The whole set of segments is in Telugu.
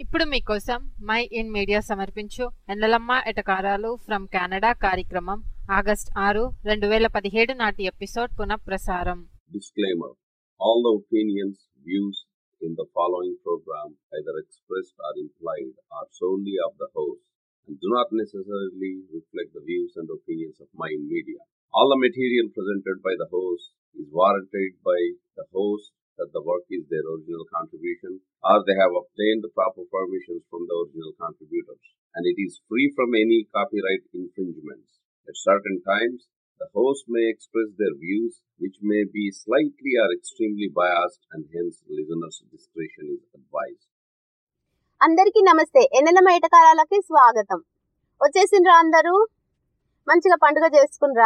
ఇప్పుడు మీకోసం మై ఇన్ మీడియా సమర్పించు ఎన్నెలమ్మ ఎటకారాలు ఫ్రమ్ కెనడా కార్యక్రమం ఆగస్ట్ ఆరు రెండు వేల పదిహేడు నాటి ఎపిసోడ్ పునఃప్రసారం Disclaimer All the opinions, views in the following program, either expressed or implied, are solely of the host and do not necessarily reflect the views and opinions of Mind Media. All the material presented by the host is warranted by the host that the work is their original contribution or they have obtained the proper permissions from the original contributors and it is free from any copyright infringements. At certain times, the host may express their views, which may be slightly or extremely biased, and hence listeners' discretion is advised. అందరికీ నమస్తే ఎన్నెల మేటకారాలకి స్వాగతం వచ్చేసిండ్రా అందరూ మంచిగా పండుగ చేసుకున్రా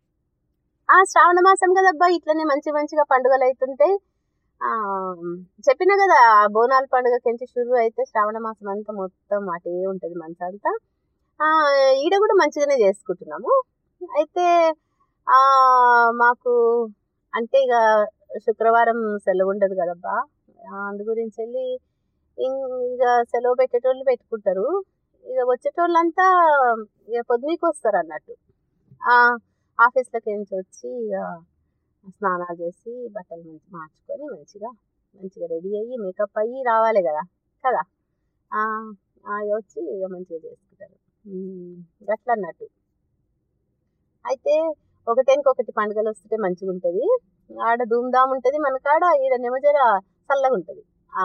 ఆ శ్రావణ మాసం కదబ్బా ఇట్లనే మంచి మంచిగా పండుగలు అవుతుంటాయి ఆ, చెప్పిన కదా ఆ బోనాల పండుగ కించి షురు అయితే శ్రావణ మాసం అంతా మొత్తం అటే ఉంటుంది మనసు అంతా ఆ, ఈడ కూడా మంచిగానే చేసుకుంటున్నాము అయితే ఆ, మాకు అంటే ఇక శుక్రవారం సెలవు ఉండదు కదబ్బా ఆ, అందు గురించి వెళ్ళి ఇం- ఇక సెలవు పెట్టేటోళ్ళు పెట్టుకుంటారు ఇక వచ్చేటోళ్ళంతా ఇక పొద్దునీకి వస్తారు అన్నట్టు ఆ, ఆఫీస్లోకి నుంచి వచ్చి ఇక స్నానాలు చేసి బట్టలు మంచి మార్చుకొని మంచిగా మంచిగా రెడీ అయ్యి మేకప్ అయ్యి రావాలి కదా కదా ఆ, ఆ, వచ్చి ఇక మంచిగా చేసుకుంటారు ఉమ్, గట్ల అన్నట్టు అయితే ఒకటేనికొకటి పండుగలు వస్తుంటే మంచిగా ఉంటుంది ఆడ ధూమ్ధామ్ ఉంటుంది మన కాడ ఈడ నెమజర చల్లగా ఉంటుంది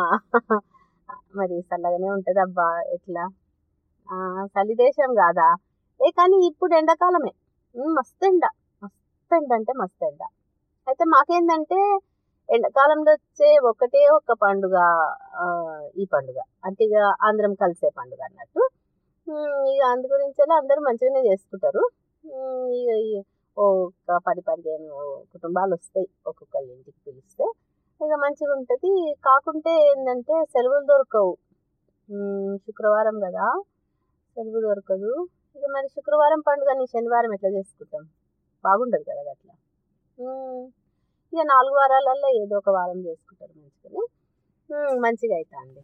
మరి చల్లగానే ఉంటుంది అబ్బా ఎట్లా ఆ, చలి దేశం కాదా ఏ కానీ ఇప్పుడు ఎండాకాలమే ఉమ్, మస్తు ఎండ మస్తు ఎండ అంటే మస్తు ఎండ అయితే మాకేందంటే ఎండాకాలంలో వచ్చే ఒకటే ఒక పండుగ ఆ, ఈ పండుగ అంటే ఇక అందరం కలిసే పండుగ అన్నట్టు ఉమ్, ఇక అందు గురించి అందరూ మంచిగానే చేసుకుంటారు ఉమ్, ఇక ఈ- ఓ ఒక పది పదిహేను కుటుంబాలు వస్తాయి ఒక్కొక్కళ్ళ ఇంటికి పిలిస్తే ఇక మంచిగా ఉంటుంది కాకుంటే ఏంటంటే సెలవులు దొరకవు ఉమ్, శుక్రవారం కదా సెలవు దొరకదు ఇక మరి శుక్రవారం పండుగని శనివారం ఎట్లా చేసుకుంటాం బాగుండదు కదా అట్లా ఉమ్, ఇక నాలుగు వారాలల్లో ఏదో ఒక వారం చేసుకుంటారు మంచిగానే ఉమ్, మంచిగా అవుతా అండి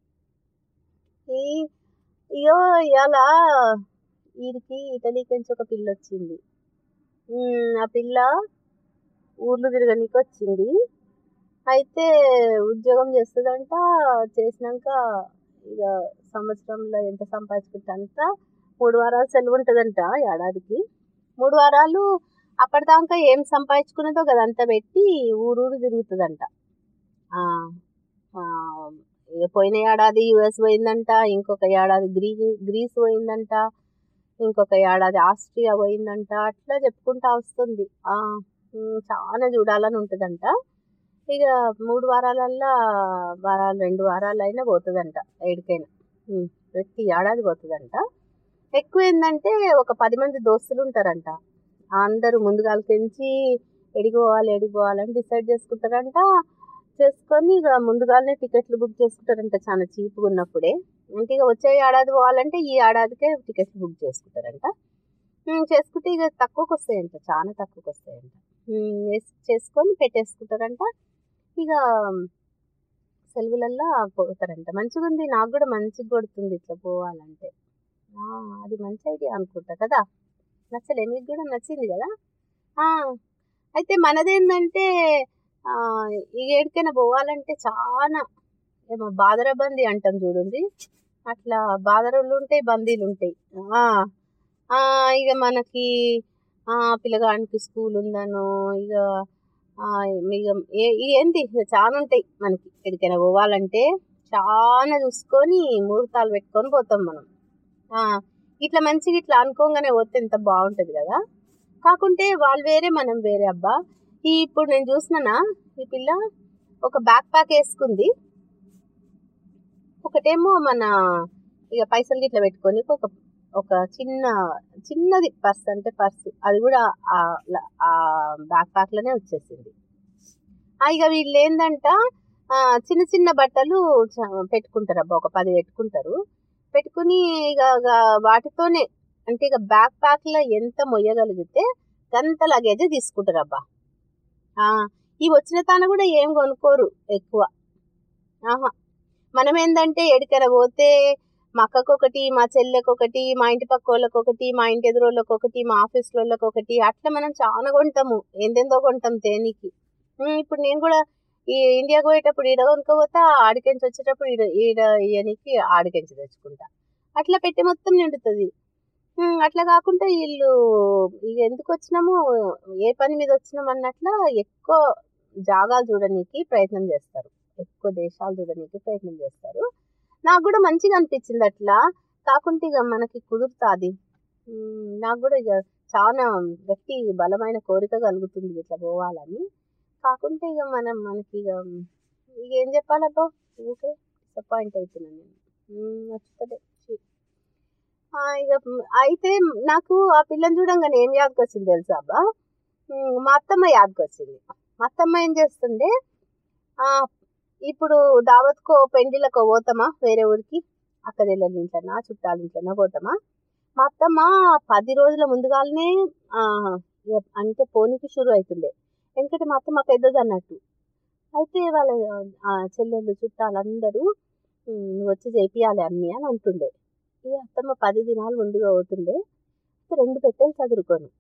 ఈ ఇయో ఇవాళ వీడికి ఇటలీకి నుంచి ఒక పిల్ల వచ్చింది ఉమ్, ఆ పిల్ల ఊర్లు తిరగనీకి వచ్చింది అయితే ఉద్యోగం చేస్తుందంట చేసినాక ఇక సంవత్సరంలో ఎంత సంపాదించుకుంటే అంత మూడు వారాలు సెలవు ఉంటుందంట ఏడాదికి మూడు వారాలు అప్పటిదాకా ఏం సంపాదించుకున్నదో కదంతా పెట్టి ఊరూరు తిరుగుతుందంట ఆ, ఆ, ఇక పోయిన ఏడాది యుఎస్ పోయిందంట ఇంకొక ఏడాది గ్రీ గ్రీస్ పోయిందంట ఇంకొక ఏడాది ఆస్ట్రియా పోయిందంట అట్లా చెప్పుకుంటా వస్తుంది ఆ, ఉమ్, చాలా చూడాలని ఉంటుందంట ఇక మూడు వారాలల్లా వారాలు రెండు వారాలు అయినా పోతుందంట ఏడికైనా ఉమ్, ప్రతి ఏడాది పోతుందంట ఎక్కువ ఏంటంటే ఒక పది మంది దోస్తులు ఉంటారంట అందరూ ముందుగాలకించి ఎడికి పోవాలి ఎడికి పోవాలని డిసైడ్ చేసుకుంటారంట చేసుకొని ఇక ముందుగానే టికెట్లు బుక్ చేసుకుంటారంట చాలా చీప్గా ఉన్నప్పుడే అంటే ఇక వచ్చే ఏడాది పోవాలంటే ఈ ఏడాదికే టికెట్లు బుక్ చేసుకుంటారంట ఉమ్, చేసుకుంటే ఇక తక్కువకి వస్తాయంట చాలా తక్కువకి వస్తాయంట ఉమ్, వేస్- చేసుకొని పెట్టేసుకుంటారంట ఇక సెలవులల్లో పోతారంట మంచిగా ఉంది నాకు కూడా మంచిగా కొడుతుంది ఇట్లా పోవాలంటే ఆ, అది మంచి ఐడియా అనుకుంటా కదా నచ్చలే మీకు కూడా నచ్చింది కదా ఆ, అయితే మనదేంటంటే ఆ, ఈ ఏడికైనా పోవాలంటే చాలా ఏమో బాదరబందీ అంటాం చూడండి అట్లా బాదరులు ఉంటాయి బందీలు ఉంటాయి ఆ, ఆ, ఇక మనకి ఆ, పిల్లగానికి స్కూల్ ఉందనో ఇక ఆ, ఇక ఏ- ఏంటి ఇక చాలా ఉంటాయి మనకి ఎక్కడికైనా పోవాలంటే చాలా చూసుకొని ముహూర్తాలు పెట్టుకొని పోతాం మనం ఆ, ఇట్లా మంచిగా ఇట్లా అనుకోగానే పోతే ఎంత బాగుంటుంది కదా కాకుంటే వాళ్ళు వేరే మనం వేరే అబ్బా ఈ ఇప్పుడు నేను చూసినానా ఈ పిల్ల ఒక బ్యాక్ ప్యాక్ వేసుకుంది ఒకటేమో మన ఇక పైసలు గిట్ల పెట్టుకొని ఒక ఒక చిన్న చిన్నది పర్స్ అంటే పర్సు అది కూడా ఆ ల- ఆ బ్యాక్ ప్యాక్ లోనే వచ్చేసింది ఆ, ఇక వీళ్ళు ఏందంట ఆ, చిన్న చిన్న బట్టలు చ- పెట్టుకుంటారు అబ్బా ఒక పది పెట్టుకుంటారు పెట్టుకుని ఇక ఇక వాటితోనే అంటే ఇక బ్యాక్ ప్యాక్ లో ఎంత మొయ్యగలిగితే గంత లగేజ్ తీసుకుంటారు అబ్బా ఆ, ఈ వచ్చిన తాను కూడా ఏం కొనుక్కోరు ఎక్కువ ఆహా మనం ఏంటంటే ఎడికైనా పోతే మా అక్కకు ఒకటి మా చెల్లెకి ఒకటి మా ఇంటి పక్క వాళ్ళకి ఒకటి మా ఇంటి ఎదురోళ్ళకి ఒకటి మా ఆఫీస్ వాళ్ళకి ఒకటి అట్లా మనం చాలా కొంటాము ఎందెందో కొంటాం తేనికి ఉమ్, ఇప్పుడు నేను కూడా ఈ ఇండియాకి పోయేటప్పుడు ఈడ కొనుక్కోపోతా ఆడికెంచి వచ్చేటప్పుడు ఈడ ఈడ ఇయనికి ఆడికెంచి తెచ్చుకుంటా అట్లా పెట్టి మొత్తం నిండుతుంది ఉమ్, అట్లా కాకుండా వీళ్ళు ఇక ఎందుకు వచ్చినాము ఏ పని మీద వచ్చినాం అన్నట్ల ఎక్కువ జాగాలు చూడనీకి ప్రయత్నం చేస్తారు ఎక్కువ దేశాలు చూడనీకి ప్రయత్నం చేస్తారు నాకు కూడా మంచిగా అనిపించింది అట్లా కాకుంటే ఇక మనకి కుదురుతుంది నాకు కూడా ఇక చాలా గట్టి బలమైన కోరిక కలుగుతుంది ఇట్లా పోవాలని కాకుంటే ఇక మనం మనకి ఇక ఇక ఏం చెప్పాలబ్బా ఊకే డిసప్పాయింట్ అవుతున్నాను నేను ఉమ్, నచ్చుతలే ఛీ. ఆ, ఇక మ్, అయితే నాకు ఆ పిల్లని చూడంగానే ఏం యాదకి వచ్చింది తెలుసా అబ్బా ఉమ్, మా అత్తమ్మ యాదకి వచ్చింది మా అత్తమ్మ ఏం చేస్తుండే ఆ, ఇప్పుడు దావత్కో పెండిలకో పోతామా వేరే ఊరికి అక్క చెల్లెల ఇంట్లోనా చుట్టాల ఇంట్లోనా పోతామా మా అత్తమ్మ పది రోజుల ముందుగానే ఆ, ఇక అంటే పోనీకి షురు అవుతుండే ఎందుకంటే మా అత్తమ్మ పెద్దది అన్నట్టు అయితే వాళ్ళ ఆ, చెల్లెళ్ళు చుట్టాలందరూ "ఉమ్, నువ్వు వచ్చి చేపియాలి అన్నీ అని అంటుండే ఇక అత్తమ్మ పది దినాలు ముందుగా అవుతుండే అయితే రెండు పెట్టెలు చదువుకోను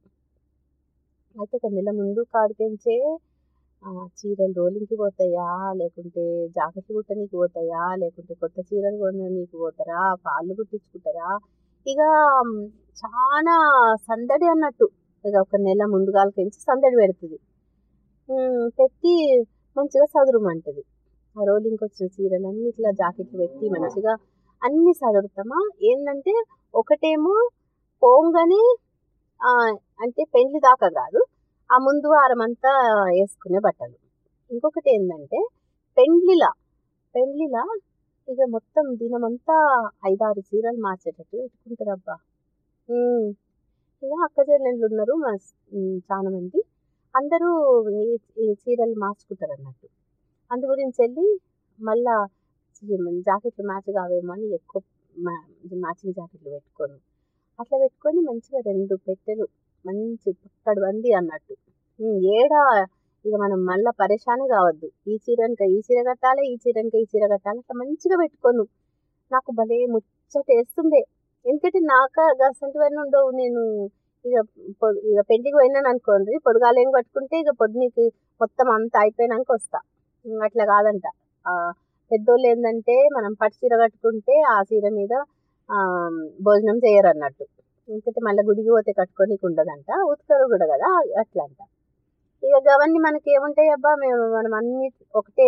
అయితే ఒక నెల ముందు కాడికించే ఆ, చీరలు రోలింగ్కి పోతాయా లేకుంటే జాకెట్లు కుట్టనీకి పోతాయా లేకుంటే కొత్త చీరలు కొననీకి పోతారా పాళ్ళు కుట్టించుకుంటారా ఇక మ్, చాలా సందడి అన్నట్టు ఇక ఒక నెల ముందుగాలకించి సందడి పెడుతుంది ఉమ్, పెట్టి మంచిగా చదురుమంటది ఆ రోలింగ్కి వచ్చిన చీరలన్నీ ఇట్లా జాకెట్లు పెట్టి మంచిగా అన్ని చదురుతామా ఏంటంటే ఒకటేమో పోంగానే ఆ, అంటే పెండ్లి దాకా కాదు ఆ ముందు వారం అంతా వేసుకునే బట్టలు ఇంకొకటి ఏంటంటే పెండ్లిలా పెండ్లిలా ఇక మొత్తం దినమంతా ఐదారు చీరలు మార్చేటట్టు పెట్టుకుంటారు అబ్బా ఉమ్. ఇక అక్క చెల్లెళ్ళు ఉన్నారు మా స్- ఉమ్, చాలా మంది అందరూ ఈ ఈ చీరలు మార్చుకుంటారు అన్నట్టు అందు గురించి వెళ్ళి మళ్ళా జీ- జాకెట్లు మ్యాచ్ కావేమో అని ఎక్కువ మ్యా మ్యాచింగ్ జాకెట్లు పెట్టుకోను అట్లా పెట్టుకొని మంచిగా రెండు పెట్టెలు మంచి పక్కడు బంది అన్నట్టు ఉమ్, ఏడా ఇక మనం మళ్ళా పరేషానే కావద్దు ఈ చీరనిక ఈ చీర కట్టాలి ఈ చీరనిక ఈ చీర కట్టాలి అట్లా మంచిగా పెట్టుకోను నాకు భలే ముచ్చట వేస్తుండే ఎందుకంటే నాక అసంటివన్నీ ఉండవు నేను ఇక పొ- ఇక పెళ్లికి పోయినాను అనుకోండి పొద్దుగాల ఏం కట్టుకుంటే ఇక పొద్దునకి మొత్తం అంతా అయిపోయినాక వస్తా ఉమ్, అట్లా కాదంట ఆ, పెద్దోళ్ళు ఏంటంటే మనం పట్టు చీర కట్టుకుంటే ఆ చీర మీద ఆ, భోజనం చేయరు అన్నట్టు ఎందుకంటే మళ్ళీ గుడికి పోతే కట్టుకోనికి ఉండదంట ఉతకరు కూడా కదా అట్లా అంట ఇక అవన్నీ మనకి ఏముంటాయి అబ్బా మేము మనం అన్ని ఒకటే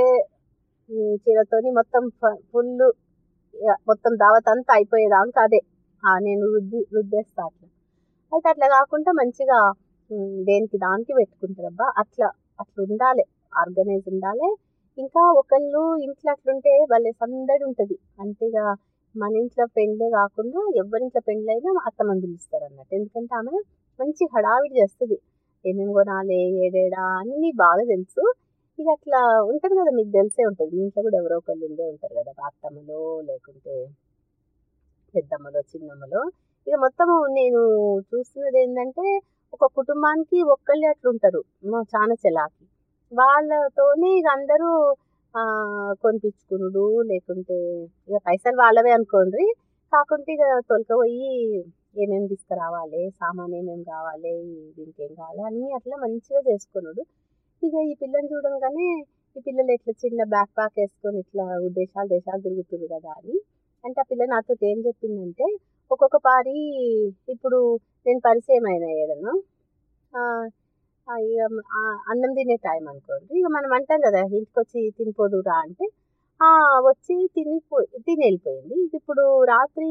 ఉమ్, చీరతోని మొత్తం ఫుల్ మొత్తం దావత్ అంతా అయిపోయేదాకా అదే ఆ, నేను రుద్ది రుద్దేస్తా అట్లా అయితే అట్లా కాకుండా మంచిగా ఉమ్, దేనికి దానికి పెట్టుకుంటారబ్బా అట్లా అట్లా ఉండాలి ఆర్గనైజ్ ఉండాలి ఇంకా ఒకళ్ళు ఇంట్లో అట్లుంటే భలే సందడి ఉంటుంది అంటే ఇక మన ఇంట్లో పెళ్ళే కాకుండా ఎవరింట్లో పెళ్ళైనా అత్తమ్మని పిలుస్తారు అన్నట్టు ఎందుకంటే ఆమె మంచి హడావిడి చేస్తుంది ఏమేమి కొనాలి ఏడేడా అన్నీ బాగా తెలుసు ఇక అట్లా ఉంటుంది కదా మీకు తెలిసే ఉంటుంది మీ ఇంట్లో కూడా ఎవరో ఒకళ్ళు ఉండే ఉంటారు కదా అత్తమ్మలో లేకుంటే పెద్దమ్మలో చిన్నమ్మలో ఇక మొత్తము నేను చూస్తున్నది ఏంటంటే ఒక కుటుంబానికి ఒక్కళ్ళే అట్లుంటారు మా చాలా చెలాకి వాళ్ళతోనే ఇక అందరూ ఆ, కొనిపించుకునుడు లేకుంటే ఇక పైసలు వాళ్ళవే అనుకోండి కాకుంటే ఇక తొలకపోయి ఏమేమి తీసుకురావాలి సామాన్ ఏమేమి కావాలి దీనికి ఏం కావాలి అన్నీ అట్లా మంచిగా చేసుకున్నాడు ఇక ఈ పిల్లని చూడంగానే ఈ పిల్లలు ఎట్లా చిన్న బ్యాక్ ప్యాక్ వేసుకొని ఇట్లా దేశాలు దేశాలు తిరుగుతున్నారు కదా అని అంటే ఆ పిల్ల నాతో ఏం చెప్పిందంటే ఒక్కొక్క పారి ఇప్పుడు నేను పరిచయం అయిన ఏడను ఆ, ఇక ఆ అన్నం తినే టైం అనుకోండి ఇక మనం అంటాం కదా ఇంటికి వచ్చి తినిపోదురా అంటే "ఆ, వచ్చి తినిపో తిని వెళ్ళిపోయింది ఇది ఇప్పుడు రాత్రి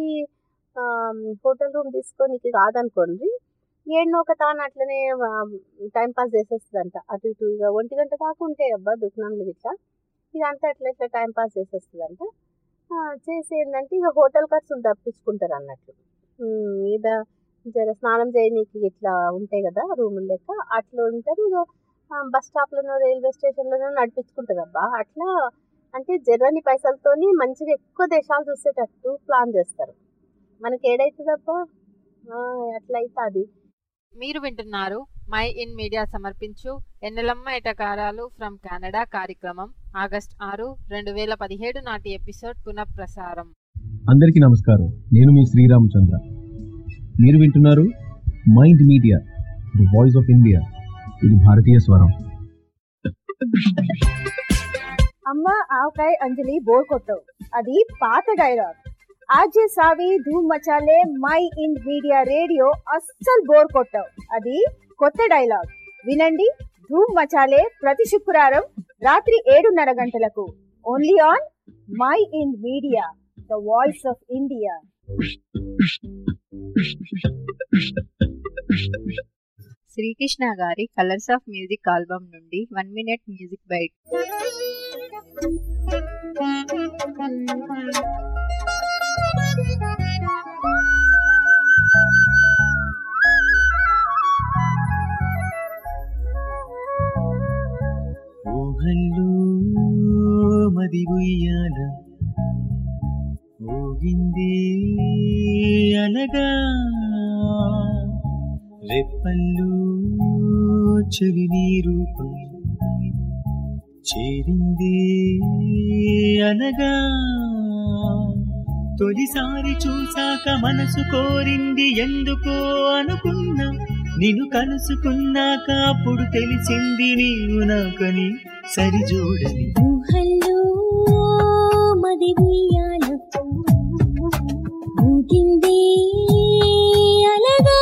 హోటల్ రూమ్ తీసుకొని కాదనుకోండి ఏడునో ఒక తాను అట్లనే టైం పాస్ చేసేస్తుందంట అటు ఇటు ఇక ఒంటి గంట దాకా ఉంటాయి అబ్బా దుకాణంలో ఇట్లా ఇదంతా అట్లా ఇట్లా టైం పాస్ చేసేస్తుందంట ఆ, చేసి ఏంటంటే ఇక హోటల్ ఖర్చులు తప్పించుకుంటారు అన్నట్లు ఉమ్, ఇద జర స్నానం చేయనీకి ఇట్లా ఉంటాయి కదా రూములు లెక్క అట్లా ఉంటారు ఇక ఆ, బస్ స్టాప్లోనో రైల్వే స్టేషన్లోనో నడిపించుకుంటారు అబ్బా అట్లా అంటే జర్రని పైసలతోని మంచిగా ఎక్కువ దేశాలు చూసేటట్టు ప్లాన్ చేస్తారు మనకి ఏడైతుందబ్బా ఆ, అట్లా అయితే అది మీరు వింటున్నారు మై ఇన్ మీడియా సమర్పించు ఎన్నెలమ్మ ఎటకారాలు ఫ్రమ్ కెనడా కార్యక్రమం ఆగస్ట్ ఆరు రెండు వేల పదిహేడు నాటి ఎపిసోడ్ పునఃప్రసారం అందరికీ నమస్కారం నేను మీ శ్రీరామచంద్ర మీరు వింటున్నారు Mind Media the voice of India ఇది భారతీయ స్వరం అమ్మ ఆవకాయ అంజలి బోర్ కొట్టవు అది పాత డైలాగ్ ఆజే సావి ధూమ్ మచాలే మై ఇన్ మీడియా రేడియో అస్సలు బోర్ కొట్టవు అది కొత్త డైలాగ్ వినండి ధూమ్ మచాలే ప్రతి శుక్రవారం రాత్రి ఏడున్నర గంటలకు only on Mind Media the voice of India Srikrishna గారి కలర్స్ ఆఫ్ మ్యూజిక్ ఆల్బమ్ నుండి వన్ మినిట్ మ్యూజిక్ బైట్ ఊహల్లో మది ఉయ్యాల ఊగిందే అనగా రెప్పల్లో చెలి నీ రూపం చేరిందే అనగా తొలిసారి చూసాక మనసు కోరింది ఎందుకో అనుకున్నా నిన్ను కలుసుకున్నాక అప్పుడు తెలిసింది నీవు నాకని సరిజోడని ఊహల్లో మది ఉయ్యాల ఊగిందే అలగా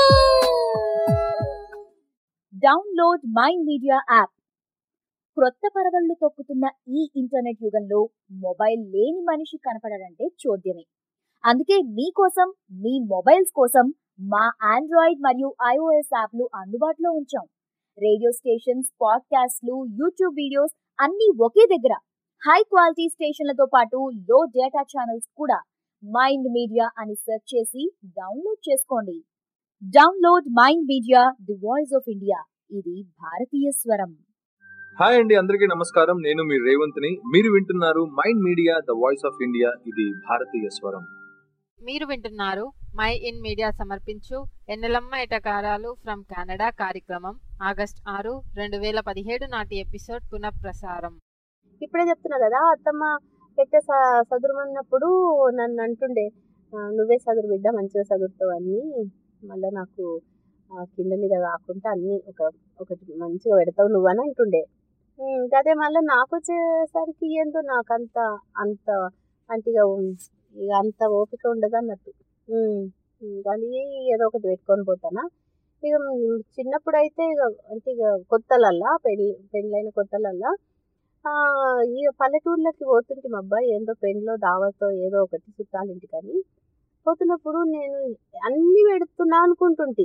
డౌన్లోడ్ మైండ్ మీడియా యాప్ క్రొత్త పరవళ్లు తొక్కుతున్న ఈ ఇంటర్నెట్ యుగంలో మొబైల్ లేని మనిషి కనపడడంటే చూద్యమే అందుకే మీకోసం మీ మొబైల్స్ కోసం మా ఆండ్రాయిడ్ మరియు ఐఓఎస్ యాప్లు అందుబాటులో ఉంచాం రేడియో స్టేషన్స్ పాడ్కాస్ట్లు యూట్యూబ్ వీడియోస్ అన్నీ ఒకే దగ్గర హై క్వాలిటీ స్టేషన్లతో పాటు లో డేటా ఛానల్స్ కూడా మైండ్ మీడియా అని సెర్చ్ చేసి డౌన్లోడ్ చేసుకోండి download Mind Media the voice of India ఇది భారతీయ స్వరం హాయ్ అండి అందరికీ నమస్కారం నేను మీ రేవంత్ని మీరు వింటున్నారు Mind Media the voice of India ఇది భారతీయ స్వరం మీరు వింటున్నారు మై ఇన్ మీడియా సమర్పించు ఎన్నెలమ్మ ఎటకారాలు ఫ్రమ్ కెనడా కార్యక్రమం ఆగస్ట్ ఆరు రెండు వేల పదిహేడు నాటి ఎపిసోడ్ పునఃప్రసారం ఇప్పుడే చెప్తున్నా కదా అత్తమ్మ పెట్టే స- చదురుమన్నప్పుడు నన్ను అంటుండే "ఆ, నువ్వే చదురు బిడ్డ మంచిగా చదువుతావు అన్ని మళ్ళీ నాకు ఆ, కింద మీద కాకుండా అన్ని ఒక ఒకటి మంచిగా పెడతావు నువ్వు అని అంటుండే ఉమ్, అదే మళ్ళీ నాకు వచ్చేసరికి ఏందో నాకు అంత అంత అంటే ఇక ఉమ్, ఇక అంత ఓపిక ఉండదు అన్నట్టు ఉమ్, ఉమ్, కానీ ఏదో ఒకటి పెట్టుకొని పోతానా ఇక ఉమ్, చిన్నప్పుడు అయితే ఇక అంటే ఇక కొత్తలల్లా పెళ్ళి పెళ్ళైన కొత్తలల్లా ఆ, ఈ పల్లెటూర్లకి పోతుంటే మా అబ్బాయి ఏందో పెండ్లో దావతో ఏదో ఒకటి చుట్టాలింటికని పోతున్నప్పుడు నేను అన్ని పెడుతున్నా అనుకుంటుంటి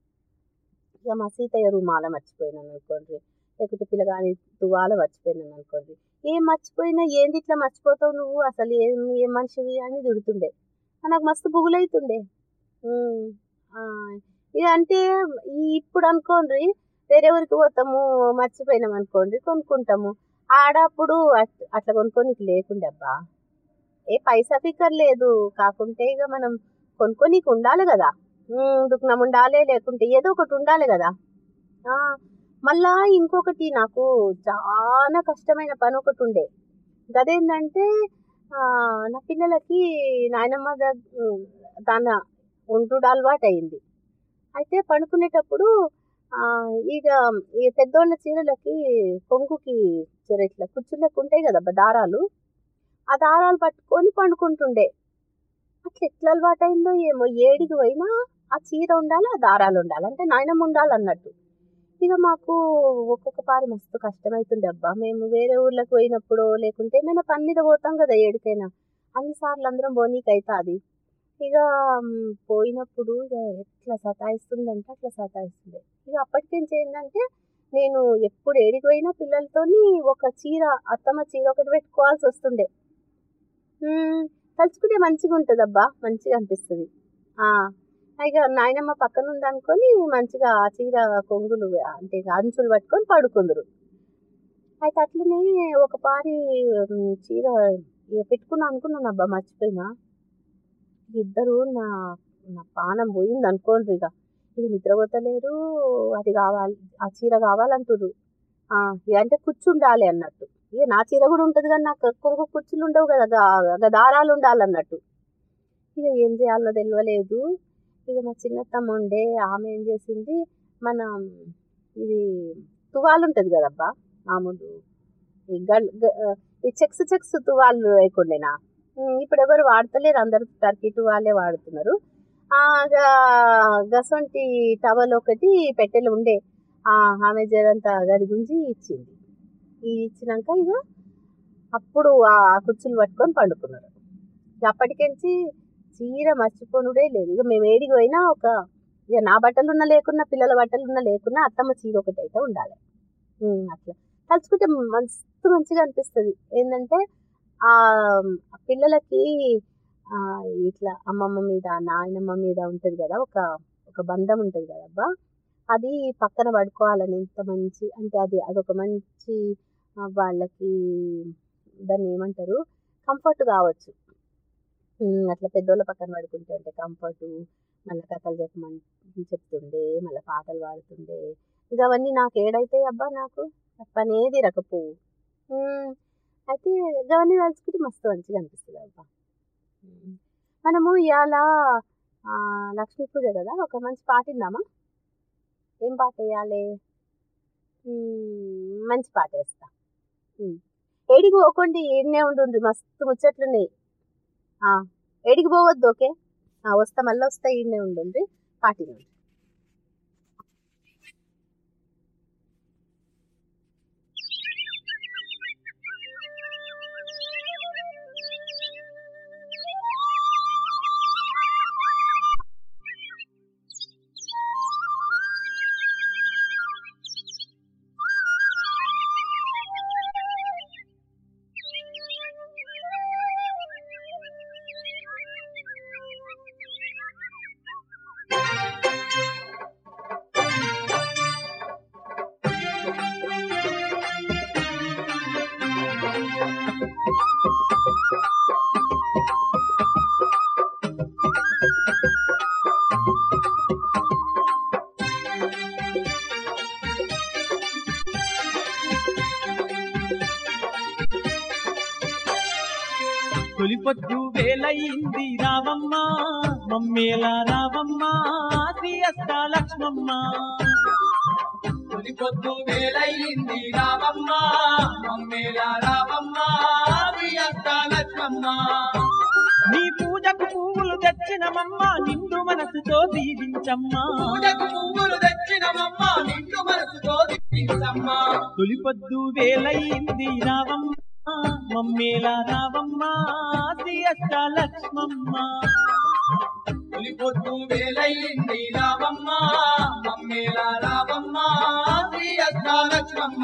ఇక మా సీతయ్య రుమాల మర్చిపోయినాను అనుకోండి లేకపోతే పిల్లగాని తువాల మర్చిపోయినాను అనుకోండి ఏం మర్చిపోయినా ఏంది ఇట్లా మర్చిపోతావు నువ్వు అసలు ఏం ఏం మనిషివి అని తిడుతుండే నాకు మస్తు బుగులైతుండే ఉమ్, ఆ, ఇక అంటే ఈ ఇప్పుడు అనుకోండి వేరే ఊరికి పోతాము మర్చిపోయినాం అనుకోండి కొనుక్కుంటాము ఆడప్పుడు అట్- అట్లా కొనుక్కోనికి లేకుండే అబ్బా ఏ పైసా ఫికర్ లేదు కాకుంటే ఇక మనం కొనుక్కోనీకి ఉండాలి కదా ఉమ్, దుకాణం ఉండాలి లేకుంటే ఏదో ఒకటి ఉండాలి కదా ఆ, మళ్ళా ఇంకొకటి నాకు చాలా కష్టమైన పని ఒకటి ఉండే అదేంటంటే ఆ, నా పిల్లలకి నాయనమ్మ దగ్గ తన ఉంటుడు అలవాటు అయింది అయితే పడుకునేటప్పుడు ఆ, ఇక ఈ పెద్దోళ్ళ చీరలకి కొంగుకి చీర ఇట్లా కుచ్చులకు ఉంటాయి కదా అబ్బా దారాలు ఆ దారాలు పట్టుకొని పండుకుంటుండే అట్లా ఎట్లా అలవాటు అయిందో ఏమో ఏడికి పోయినా ఆ చీర ఉండాలి ఆ దారాలు ఉండాలి అంటే నాయనమ్మ ఉండాలి అన్నట్టు ఇక మాకు ఒక్కొక్క పారి మస్తు కష్టమవుతుండే అబ్బా మేము వేరే ఊర్లకు పోయినప్పుడు లేకుంటే ఏమైనా పని మీద పోతాం కదా ఏడికైనా అన్నిసార్లు అందరం పోనీకి అవుతుంది ఇక మ్, పోయినప్పుడు ఇక ఎట్లా సతాయిస్తుండంటే అట్లా సతాయిస్తుండే ఇక అప్పటికేంచి ఏంటంటే నేను ఎప్పుడు ఏడికి పోయినా పిల్లలతోని ఒక చీర అత్తమ్మ చీర ఒకటి పెట్టుకోవాల్సి వస్తుండే మ్, తలుచుకుంటే మంచిగా ఉంటుంది అబ్బా మంచిగా అనిపిస్తుంది ఇక నాయనమ్మ పక్కన ఉందనుకొని మంచిగా ఆ చీర కొంగులు అంటే ఇక అంచులు పట్టుకొని పడుకుందరు అయితే అట్లనే ఒక పారి మ్, చీర ఇక పెట్టుకున్నా అనుకున్నాను అబ్బా మర్చిపోయినా ఇద్దరు నా నా పానం పోయింది అనుకోండి ఇక ఇక నిద్రపోతలేరు అది కావాలి ఆ చీర కావాలంటుర్రు ఆ, ఇక అంటే కూర్చుండాలి అన్నట్టు ఇక నా చీర కూడా ఉంటుంది కానీ నాకు కొంగు కుచ్చులు ఉండవు కదా గా- గా దారాలు ఉండాలన్నట్టు ఇక ఏం చేయాలో తెలియలేదు ఇక మా చిన్నత్తమ్మ ఉండే ఆమె ఏం చేసింది మన ఇది తువాలు ఉంటుంది కదబ్బా మామూలు ఈ గల్ గ- ఈ చెక్స్ చెక్స్ తువాలు లేకుండేనా ఉమ్, ఇప్పుడు ఎవరు వాడతలేరు అందరు టర్కీ టువాలే వాడుతున్నారు ఆ, గా- గసొంటి టవల్ ఒకటి పెట్టెలు ఉండే ఆ, ఆమె జరంతా గది గుంజి ఇచ్చింది ఈ ఇచ్చినాక ఇక అప్పుడు ఆ కుర్చీలు పట్టుకొని పండుకున్నారు ఇక అప్పటికెంచి చీర మర్చిపోనుడే లేదు ఇక మేము ఏడికి పోయినా ఒక ఇక నా బట్టలు ఉన్న లేకున్నా పిల్లల బట్టలు ఉన్న లేకున్నా అత్తమ్మ చీర ఒకటి అయితే ఉండాలి ఉమ్, అట్లా తలుచుకుంటే మస్తు మంచిగా అనిపిస్తుంది ఏంటంటే ఆ పిల్లలకి ఆ, ఇట్లా అమ్మమ్మ మీద నాయనమ్మ మీద ఉంటుంది కదా ఒక ఒక బంధం ఉంటుంది కదా అబ్బా అది పక్కన పడుకోవాలని ఎంత మంచి అంటే అది అదొక మంచి ఆ, వాళ్ళకి దాన్ని ఏమంటారు కంఫర్ట్ కావచ్చు ఉమ్, అట్లా పెద్దోళ్ళ పక్కన పడుకుంటే ఉంటే కంఫర్ట్ మళ్ళీ కథలు చెప్పమని చెప్తుండే మళ్ళీ పాటలు పాడుతుండే ఇక అవన్నీ నాకు ఏడైతే అబ్బా నాకు పనేది రకపోవు ఉమ్, అయితే ఇవన్నీ తలుచుకుంటే మస్తు మంచిగా అనిపిస్తుంది అబ్బా ఉమ్. మనము ఇవాళ ఆ, లక్ష్మీ పూజ కదా ఒక మంచి పాట ఇందామా ఏం పాట వేయాలి ఉమ్, మంచి పాట వేస్తా ఉమ్. ఏడికి పోకండి ఈడనే ఉండు మస్తు ముచ్చట్లున్నాయి ఆ, ఏడికి పోవద్దు ఓకే ఆ, వస్తా మళ్ళీ వస్తా ఈడనే ఉండు పాటి నుండి తొలిపొద్దు వేలయింది రావమ్మ మమ్మేల రావమ్మ శ్రీ అష్ట లక్ష్మమ్మ తొలిపొద్దు వేలయింది రావమ్మ మమ్మేల రావమ్మ శ్రీ అష్ట లక్ష్మమ్మ నీ పూజకు పువ్వులు తెచ్చినమమ్మ నిండు మనసుతో దీవించమ్మా పూజకు పువ్వులు తెచ్చినమమ్మ నిండు మనసుతో దీవించమ్మా తొలిపొద్దు వేలయింది రావమ్మ మమ్మేల రావమ్మ శ్రీ అష్ట లక్ష్మమ్మ తొలిపొద్దు వేలయింది రావమ్మ మమ్మేల రావమ్మ శ్రీ అష్ట లక్ష్మమ్మ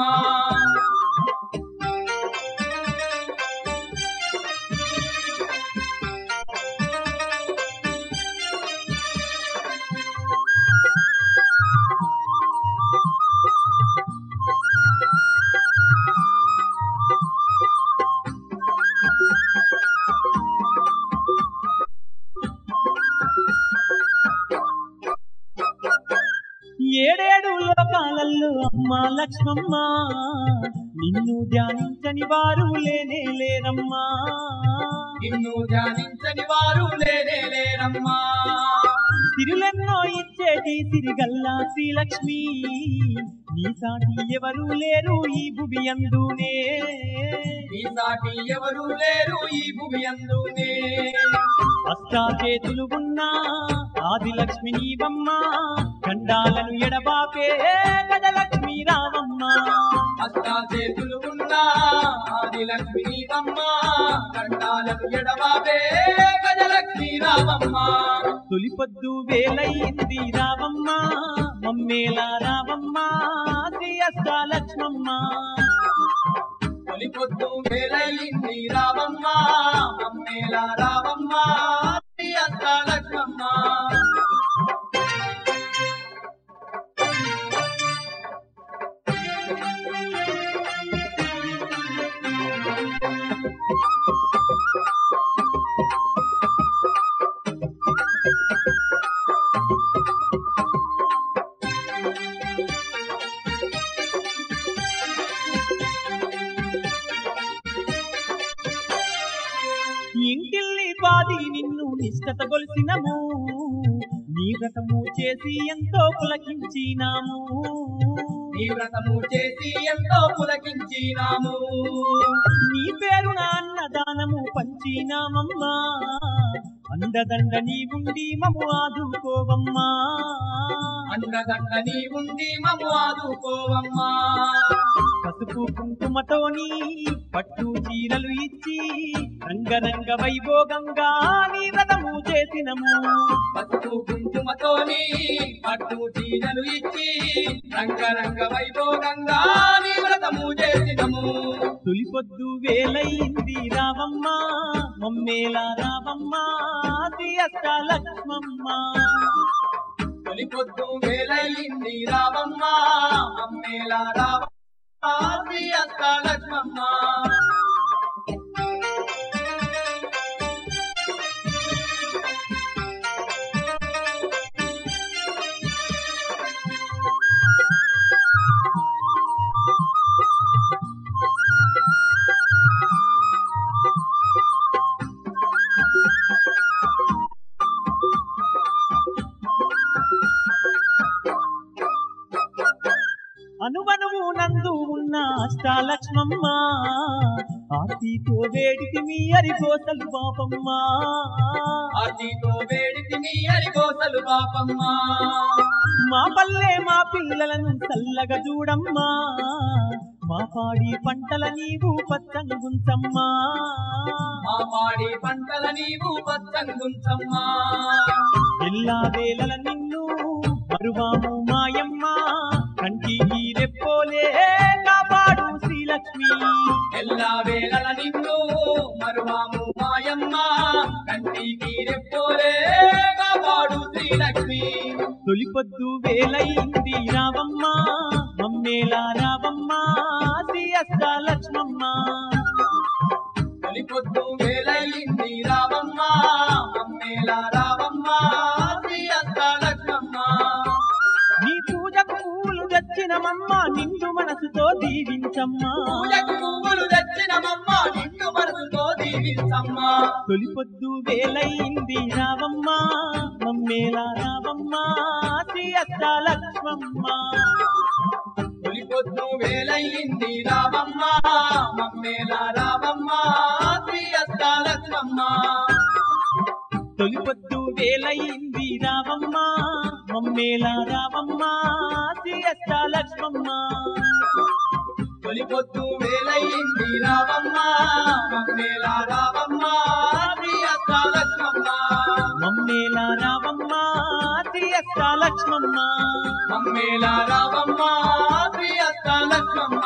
ఏడేడు లోకాలల్లో అమ్మ లక్ష్మమ్మ నిన్ను ధ్యానించని వారు లేనే లేరమ్మా నిన్ను ధ్యానించని వారు లేనే లేరమ్మా సిరులెన్నో ఇచ్చేటి సిరిగల్లా శ్రీలక్ష్మి నీ సాటి ఎవరు లేరు ఈ భువి అందునే నీ సాటి ఎవరు లేరు ఈ భువి అందునే అష్టా చేతులు ఉన్నా ఆదిలక్ష్మి నీవమ్మ గండాలను ఎడబాపే గజలక్ష్మి రావమ్మ అష్టా చేతులు ఉన్నా ఆదిలక్ష్మి నీవమ్మ గండాలను ఎడబాపే గజలక్ష్మి రావమ్మ తొలిపొద్దు వేలయింది రావమ్మ మమ్మేల రావమ్మ శ్రీ అష్టాలక్ష్మమ్మ తొలిపొద్దు వేలయింది రావమ్మ మమ్మేల రావమ్మ శ్రీ అష్టాలక్ష్మమ్మ నిష్టత గొలిసినము నీ వ్రతము చేసి ఎంతో పులకించినాము నీ వ్రతము చేసి ఎంతో పులకించినాము నీ పేరున అన్నదానము పంచినామమ్మా అండదండ నీ ఉండి మము ఆదుకోవమ్మా అండదండ నీ ఉండి మము ఆదుకోవమ్మా పసుపు కుంకుమతోని పట్టు చీరలు ఇచ్చి రంగరంగ వైభోగంగా నీ వ్రతము చేసినము పసుపు కుంకుమతోని పట్టు చీరలు ఇచ్చి రంగరంగ వైభోగంగా నీ వ్రతము చేసినము తొలి పొద్దు వేలైంది రావమ్మ మమ్మేలా రావమ్మ శ్రీ అష్ట లక్ష్మమ్మ తొలి పొద్దు వేలయింది రావమ్మ అమ్మేలా రావమ్మ శ్రీ అష్ట లక్ష్మమ్మ అనువనువు నందు ఉన్న అష్టాలక్ష్మమ్మ ఆర్తితో వేడికి మీ అరిగోసలు పాపమ్మ ఆర్తితో వేడికి నీ అరిగోసలు పాపమ్మ మా పల్లె మా పిల్లలను చల్లగా చూడమ్మా మా పాడి పంటల నీవు పచ్చంగుంచమ్మా మా పాడి పంటల నీవు పచ్చంగుంచమ్మా ఎల్లా వేళల నిన్ను మరువాము మాయమ్మ కంటికి రెప్పోలే కాపాడు శ్రీలక్ష్మి ఎల్లా వేళల నిన్ను మరువాము మాయమ్మ కంటికి రెప్పోలే కాపాడు శ్రీలక్ష్మి తొలి పొద్దు వేలైంది రావమ్మ మమ్మేలా రావమ్మ శ్రీ అష్టాలక్ష్మమ్మ తొలి పొద్దు వేలయింది రావమ్మ అమ్మేలా రావమ్మ శ్రీ అష్టాలక్ష్మమ్మ నీ పూజకు పూలు తెచ్చినమమ్మ నిండు మనసుతో దీవించమ్మా పూజకు పువ్వులు తెచ్చినమమ్మ నిండు మనసుతో దీవించమ్మ తొలి పొద్దు వేలైంది రావమ్మ మమ్మేలా రావమ్మ శ్రీ అష్టాలక్ష్మమ్మ తొలి పొద్దు వేలయింది రావమ్మ మమ్మేలా రావమ్మ శ్రీ అష్టాలక్ష్మమ్మ తొలి పొద్దు వేలైంది రావమ్మ మమ్మేలా రావమ్మ శ్రీ అష్టాలక్ష్మమ్మ తొలి పొద్దు వేలయింది రావమ్మ మమ్మేలా రావమ్మ శ్రీ అష్టాలక్ష్మమ్మ మమ్మేలా రావమ్మ శ్రీ అష్టాలక్ష్మమ్మ మమ్మేలా రావమ్మ శ్రీ అష్టాలక్ష్మమ్మ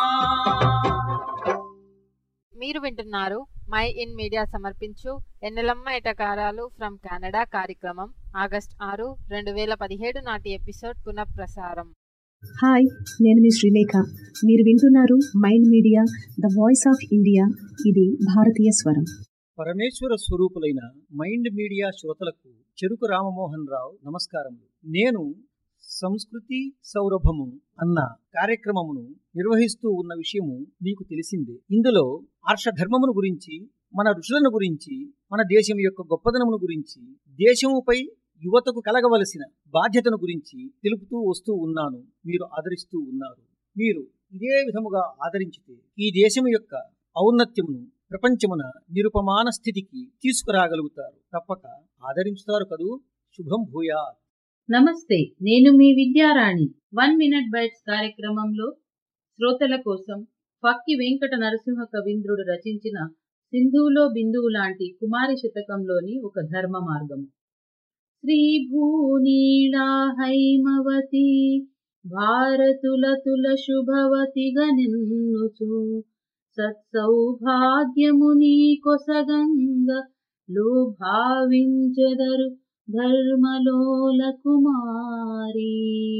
మీరు వింటున్నారు మై ఇన్ మీడియా సమర్పించు ఎన్నెలమ్మ ఎటకారాలు ఫ్రమ్ కెనడా కార్యక్రమం ఆగస్ట్ ఆరు రెండు వేల పదిహేడు నాటి ఎపిసోడ్ పునఃప్రసారం హాయ్ నేను మీ శ్రీలేఖ మీరు వింటున్నారు Mind Media the voice of India ఇది భారతీయ స్వరం పరమేశ్వర స్వరూపులైన మైండ్ మీడియా శ్రోతలకు చెరుకు రామమోహన్ రావు నమస్కారములు నేను సంస్కృతి సౌరభము అన్న కార్యక్రమమును నిర్వహిస్తూ ఉన్న విషయము మీకు తెలిసిందే ఇందులో ఆర్షధర్మమును గురించి మన ఋషులను గురించి మన దేశం యొక్క గొప్పదనమును గురించి దేశముపై యువతకు కలగవలసిన బాధ్యతను గురించి తెలుపుతూ వస్తూ ఉన్నాను మీరు ఆదరిస్తూ ఉన్నారు మీరు ఇదే విధముగా ఆదరించితే ఈ దేశం యొక్క ఔన్నత్యమును ప్రపంచమున నిరుపమాన స్థితికి తీసుకురాగలుగుతారు తప్పక ఆదరించుతారు కదూ శుభం భూయాత్ నమస్తే నేను మీ విద్యారాణి వన్ మినిట్ బైట్స్ కార్యక్రమంలో శ్రోతల కోసం ఫక్కి వెంకట నరసింహ కవీంద్రుడు రచించిన సింధువులో బిందువు లాంటి కుమారి శతకంలోని ఒక ధర్మ మార్గము శ్రీ భూనీళా హైమవతి భారతులతుల శుభవతిగా నిన్నుచు సత్సౌభాగ్యముని కొసగంగ లో భావించెదరు ధర్మలోల కుమారి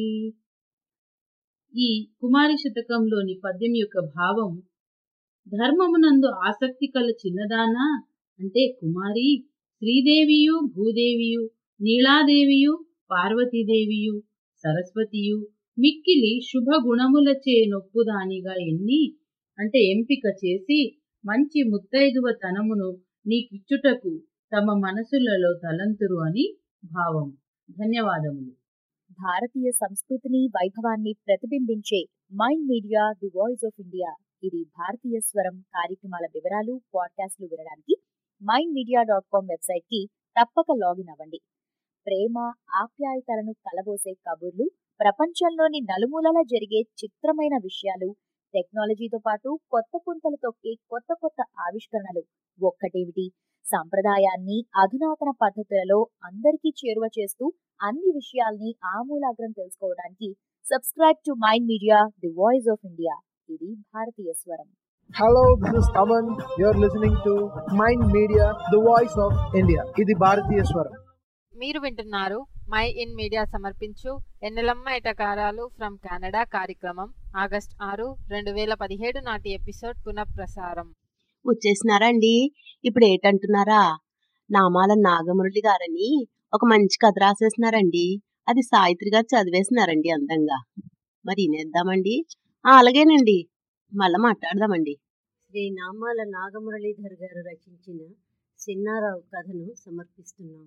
ఈ కుమారి శతకంలోని పద్యం యొక్క భావం ధర్మమునందు ఆసక్తి కల చిన్నదానా అంటే కుమారి శ్రీదేవియు భూదేవియు నీలాదేవియు పార్వతీదేవియు సరస్వతియు మిక్కిలి శుభ గుణములచే నొప్పుదానిగా ఎన్ని అంటే ఎంపిక చేసి మంచి ముత్తైదువ తనమును నీకిచ్చుటకు తమ మనసులలో తలంతురు అని భావం ధన్యవాదములు భారతీయ సంస్కృతిని వైభవాన్ని ప్రతిబింబించే Mind Media the voice of India ఇది భారతీయ స్వరం కార్యక్రమాల వివరాలు పాడ్కాస్ట్లు వినడానికి Mind Media dot com website కి తప్పక లాగిన్ అవ్వండి ప్రేమ ఆప్యాయతలను కలబోసే కబుర్లు ప్రపంచంలోని నలుమూలలా జరిగే చిత్రమైన విషయాలు టెక్నాలజీతో పాటు కొత్త పుంతలు తొక్కే కొత్త కొత్త ఆవిష్కరణలు ఒక్కటేమిటి సంప్రదాయాన్ని అధునాతన పద్ధతులలో అందరికీ చేరువ చేస్తూ అన్ని విషయాల్ని ఆమూలాగ్రం తెలుసుకోవడానికి subscribe to Mind Media the voice of India ఇది భారతీయ స్వరం Hello, this is Taman. You're listening to Mind Media, the voice of India. ఇది భారతీయ స్వరం మీరు వింటున్నారు మై ఇన్ మీడియా సమర్పించు ఎన్నెలమ్మ ఎటకారాలు ఫ్రమ్ కెనడా కార్యక్రమం ఆగస్ట్ ఆరు రెండు వేల పదిహేడు నాటి ఎపిసోడ్ పునఃప్రసారం వచ్చేసినారండి ఇప్పుడు ఏంటంటున్నారా నామాల నాగమురళి గారని ఒక మంచి కథ రాసేసినారండి అది సావిత్రి గారు చదివేసినారండి అందంగా మరి వినేద్దామండి ఆ, అలాగేనండి మళ్ళా మాట్లాడదామండి శ్రీ నామాల నాగమురళీధర్ గారు రచించిన సిన్నారావు కథను సమర్పిస్తున్నాం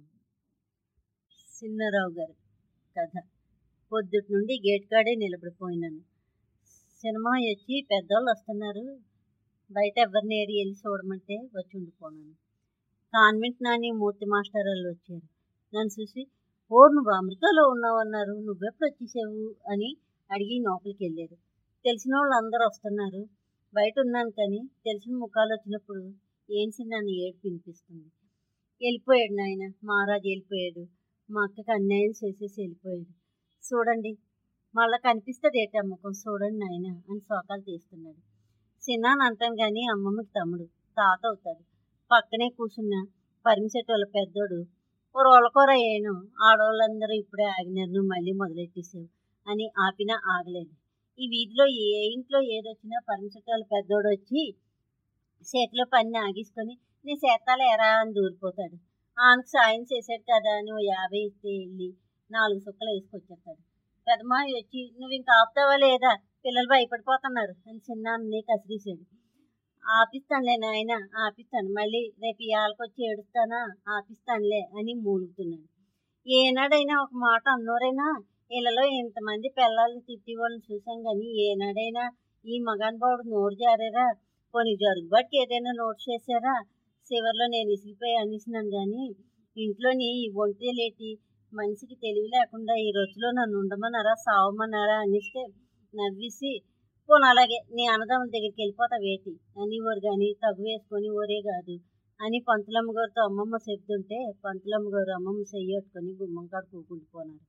సిన్నారావు గారు కథ పొద్దుటి నుండి గేట్ కాడే నిలబడిపోయినాను సినిమా వచ్చి పెద్దోళ్ళు వస్తున్నారు బయట ఎవరిని ఏరి వెళ్ళి చూడమంటే వచ్చి ఉండిపోనాను కాన్వెంట్ నాని మూర్తి మాస్టర్ వాళ్ళు వచ్చారు నన్ను చూసి ఓ నువ్వు అమెరికాలో ఉన్నావన్నారు నువ్వెప్పుడు వచ్చేసావు అని అడిగి లోపలికి వెళ్ళారు తెలిసిన వాళ్ళు అందరూ వస్తున్నారు బయట ఉన్నాను కానీ తెలిసిన ముఖాలు వచ్చినప్పుడు ఏంటి నన్ను ఏడుపు వినిపిస్తుంది వెళ్ళిపోయాడు నాయన మహారాజు వెళ్ళిపోయాడు మా అక్కకి అన్యాయం చేసేసి వెళ్ళిపోయాడు చూడండి మళ్ళా కనిపిస్తుంది ఏంటి అమ్మకం చూడండి నాయన అని శోకాలు తీస్తున్నాడు చిన్నాను అంటాను కానీ అమ్మమ్మకి తమ్ముడు తాత అవుతాడు పక్కనే కూర్చున్న పరిమిసెట్ వాళ్ళ పెద్దోడు ఓ రోలకూర అయ్యాను ఆడవాళ్ళందరూ ఇప్పుడే ఆగినారు నువ్వు మళ్ళీ మొదలెట్టేసావు అని ఆపినా ఆగలేదు ఈ వీధిలో ఏ ఇంట్లో ఏదొచ్చినా పరిమిసెట్టాల పెద్దోడు వచ్చి చేతిలో పని ఆగేసుకొని నీ చేతాలు ఎరా అని దూరిపోతాడు ఆయనకు సాయం చేశాడు కదా అని ఓ యాభై ఇస్తే వెళ్ళి నాలుగు సుక్కలు వేసుకొచ్చేస్తాడు పెద్దమావి వచ్చి నువ్వు ఇంకా ఆపుతావా లేదా పిల్లలు భయపడిపోతున్నారు అని చిన్నాన్ని కసిరేసాడు ఆపిస్తానులే నాయన ఆపిస్తాను మళ్ళీ రేపు ఇవాళకి వచ్చి ఏడుస్తానా ఆపిస్తానులే అని మూలుగుతున్నాడు ఏనాడైనా ఒక మాట అన్నోరైనా ఇళ్ళలో ఇంతమంది పిల్లల్ని తిట్టి వాళ్ళని చూసాం కానీ ఏనాడైనా ఈ మగాన్బాబుడు నోరు జారారా పోనీ జరుగుబాటుకి ఏదైనా నోట్ చేశారా చివరిలో నేను ఇసిగిపోయి అనేసినాను కానీ ఇంట్లోని ఈ ఒంటి లేటి మనిషికి తెలివి లేకుండా ఈ రోజులో నన్ను ఉండమన్నారా సావమన్నారా అనిస్తే నవ్వేసి పోను అలాగే నీ అన్నదమ్ముల దగ్గరికి వెళ్ళిపోతా వేటి అనేవారు కానీ తగు వేసుకొని ఓరే కాదు అని పంతులమ్మ గారితో అమ్మమ్మ చెప్తుంటే పంతులమ్మ గారు అమ్మమ్మ చెయ్యట్టుకొని గుమ్మం కాడ కూకుండిపోనారు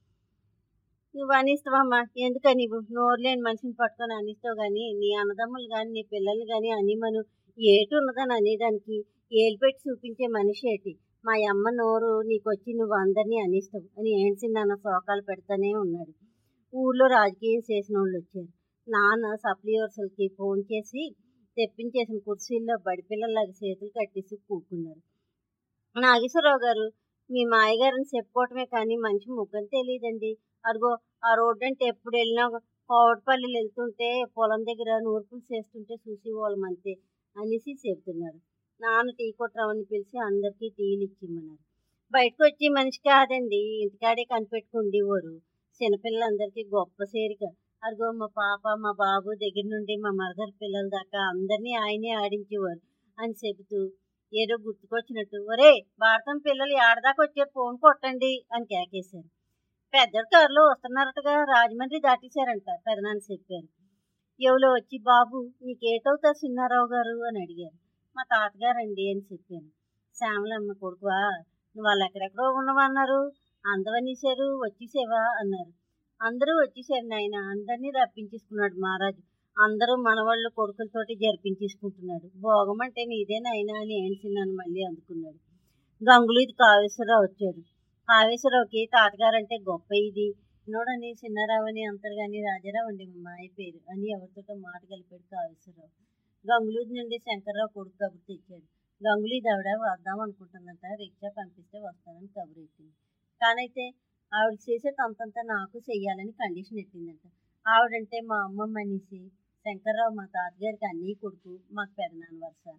నువ్వు అనిస్తావమ్మా ఎందుకని నువ్వు నోరు లేని మనిషిని పట్టుకొని అనిస్తావు కానీ నీ అన్నదమ్ములు కానీ నీ పిల్లలు కానీ అనిమను ఏటి ఉన్నదని అనేదానికి ఏలు పెట్టి చూపించే మనిషి ఏటి మా అమ్మ నోరు నీకు వచ్చి నువ్వు అందరినీ అనిస్తావు అని ఏంటి నాన్న శోకాలు పెడతానే ఉన్నాడు ఊళ్ళో రాజకీయం చేసిన వాళ్ళు వచ్చారు నాన్న సప్లివర్సల్కి ఫోన్ చేసి తెప్పించేసిన కుర్చీల్లో బడిపిల్లలాగా చేతులు కట్టేసి కూకున్నారు నాగేశ్వరరావు గారు మీ మాయగారిని చెప్పుకోవటమే కానీ మంచి ముగ్గని తెలియదండి అదిగో ఆ రోడ్డు అంటే ఎప్పుడు వెళ్ళినా కోవడపల్లి వెళ్తుంటే పొలం దగ్గర నూర్పులు చేస్తుంటే చూసి వాళ్ళం అంతే అనేసి చెబుతున్నారు నాన్న టీ కొట్టరామని పిలిచి అందరికీ టీలు ఇచ్చిమ్మన్నారు బయటకు వచ్చి మనిషి కాదండి ఇంటికాడే కనిపెట్టుకుండేవారు చిన్నపిల్లలందరికీ గొప్ప చేరిక అదిగో మా పాప మా బాబు దగ్గర నుండి మా మరదర్ పిల్లల దాకా అందరినీ ఆయనే ఆడించేవారు అని చెబుతూ ఏదో గుర్తుకొచ్చినట్టు ఒరే భారతం పిల్లలు ఏడదాకా వచ్చారు ఫోన్ కొట్టండి అని కేకేశారు పెద్దడు కారులో వస్తున్నారటగా రాజమండ్రి దాటేశారంట పెదనాన్న చెప్పారు ఎవరో వచ్చి బాబు నీకేటవుతా చిన్నారావు గారు అని అడిగారు మా తాతగారండి అని చెప్పాను శ్యామలమ్మ కొడుకువా నువ్వు వాళ్ళు ఎక్కడెక్కడో ఉన్నవన్నారు అందవనేశారు వచ్చేసేవా అన్నారు అందరూ వచ్చేసారు నాయన అందరినీ రప్పించేసుకున్నాడు మహారాజు అందరూ మనవాళ్ళు కొడుకులతోటి జరిపించేసుకుంటున్నాడు భోగం అంటే నీదే నాయనా అని ఏడ్చిన్నాను మళ్ళీ అందుకున్నాడు గంగులు ఇది కాళేశ్వరరావు వచ్చాడు కాళేశ్వరరావుకి తాతగారు అంటే గొప్ప ఇది నోడని చిన్నారావు అని అంటారు కానీ రాజారావు అండి మా మాయ పేరు అని ఎవరితోటో మాట కలిపాడు కాళేశ్వరరావు గంగులూరు నుండి శంకర్రావు కొడుకు కబురు తెచ్చాడు గంగులీ దవడ వద్దాం అనుకుంటుందంట రిక్షా పంపిస్తే వస్తానని కబురు ఎట్టింది కానైతే ఆవిడ చేసే తంతంతా నాకు చెయ్యాలని కండిషన్ ఎట్టిందంట ఆవిడంటే మా అమ్మమ్మ అనేసి శంకర్రావు మా తాతగారికి అన్నీ కొడుకు మాకు పెదనాన్న వరుస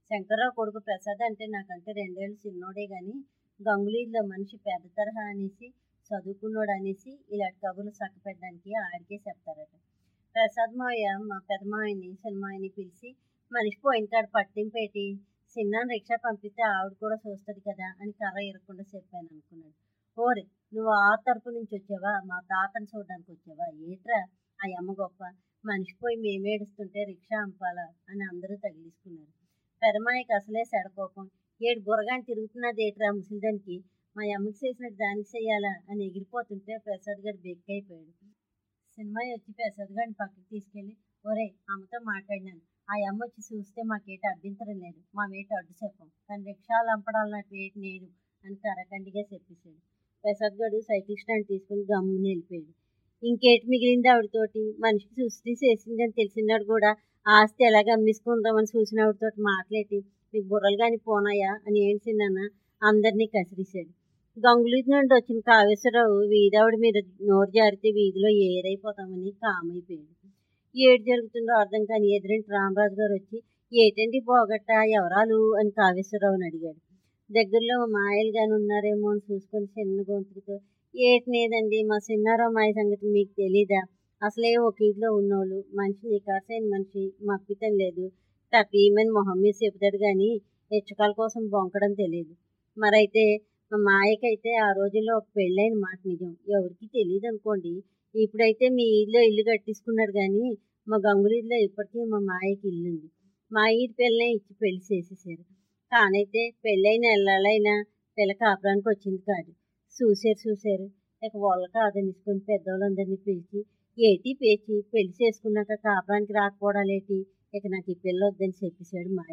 శంకర్రావు కొడుకు ప్రసాద్ అంటే నాకంటే రెండేళ్ళు చిన్నోడే గాని గంగులీలో మనిషి పెద్ద తరహా అనేసి చదువుకున్నోడు అనేసి ఇలాంటి కబుర్లు చక్కపెట్టడానికి ఆడికే చెప్తారట ప్రసాద్ మావయ్య మా పెదమాయని సినిమాయని పిలిచి మనిషి పోయిన కాడ పట్టింపేటి చిన్న రిక్షా పంపిస్తే ఆవిడ కూడా చూస్తుంది కదా అని కర్ర ఇరగకుండా చెప్పాను అనుకున్నాడు ఓరే నువ్వు ఆ తరపు నుంచి వచ్చావా మా తాతని చూడడానికి వచ్చావా ఏట్రా ఆ అమ్మ గొప్ప మనిషి పోయి మేమేడుస్తుంటే రిక్షా అంపాలా అని అందరూ తగిలిసుకున్నారు పెరమాయికి అసలే సెడకోపం ఏడు బుర్రగాని తిరుగుతున్నది ఏట్రా ముసలిదానికి మా అమ్మకి చేసినట్టు దానికి చెయ్యాలా అని ఎగిరిపోతుంటే ప్రసాద్ గారు బెక్కైపోయాడు సినిమా వచ్చి ప్రసాద్ గారిని పక్కకి తీసుకెళ్ళి ఒరే అమ్మతో మాట్లాడినాను ఆ అమ్మ వచ్చి చూస్తే మాకేట అభ్యంతరం లేదు మా వేట అడ్డు చెప్పం కానీ రిక్షాలు అంపడాలి నాకు వేటి నేను అని కరకండిగా చెప్పేశాడు ప్రసాద్ గడు సైకిల్ స్టాండ్ తీసుకుని గమ్ముని వెళ్ళిపోయాడు ఇంకేటి మిగిలింది ఆవిడతోటి మనిషికి సుస్థి చేసిందని తెలిసినాడు కూడా ఆస్తి ఎలాగ అమ్మేసుకుందామని చూసిన ఆవిడతోటి మాట్లాడి మీకు బుర్రలు కానీ పోనాయా అని ఏంటినాన్న అందరినీ కసిరిశాడు గంగులీ నుండి వచ్చిన కాళేశ్వరరావు వీధావిడ మీద నోరు జారితే వీధిలో ఏరైపోతామని కామైపోయాడు ఏడు జరుగుతుందో అర్థం కాని ఎదురింటి రామరాజు గారు వచ్చి ఏటండి పోగట్ట ఎవరాలు అని కాళేశ్వరరావుని అడిగాడు దగ్గరలో మాయలు కానీ ఉన్నారేమో అని చూసుకొని చిన్న గొంతుకుతో ఏటినేదండి మా చిన్నారావు మాయ సంగతి మీకు తెలీదా అసలే ఒక ఇంట్లో ఉన్నోళ్ళు మనిషి నికాసైన మనిషి మప్పితం లేదు తప్పీమని మొహం మీద చెబుతాడు కానీ హెచ్చుకాల కోసం బొంకడం తెలియదు మరైతే మా మాయకైతే ఆ రోజుల్లో ఒక పెళ్ళైన మాట నిజం ఎవరికి తెలియదు అనుకోండి ఇప్పుడైతే మీ ఇల్లు ఇల్లు కట్టించుకున్నాడు కానీ మా గంగులీలో ఇప్పటికీ మా మాయకి ఇల్లు ఉంది మా ఈడి పిల్లనే ఇచ్చి పెళ్లి చేసేసారు కానైతే పెళ్ళైన ఎల్లాలైనా పిల్ల కాపురానికి వచ్చింది కాదు చూసారు చూసారు ఇక వాళ్ళ కాదనిసుకొని పెద్దవాళ్ళందరినీ పిలిచి ఏటి పేచి పెళ్లి చేసుకున్నాక కాపురానికి రాకపోవడాలేటి ఇక నాకు ఈ పిల్ల వద్దని చెప్పేశాడు మాయ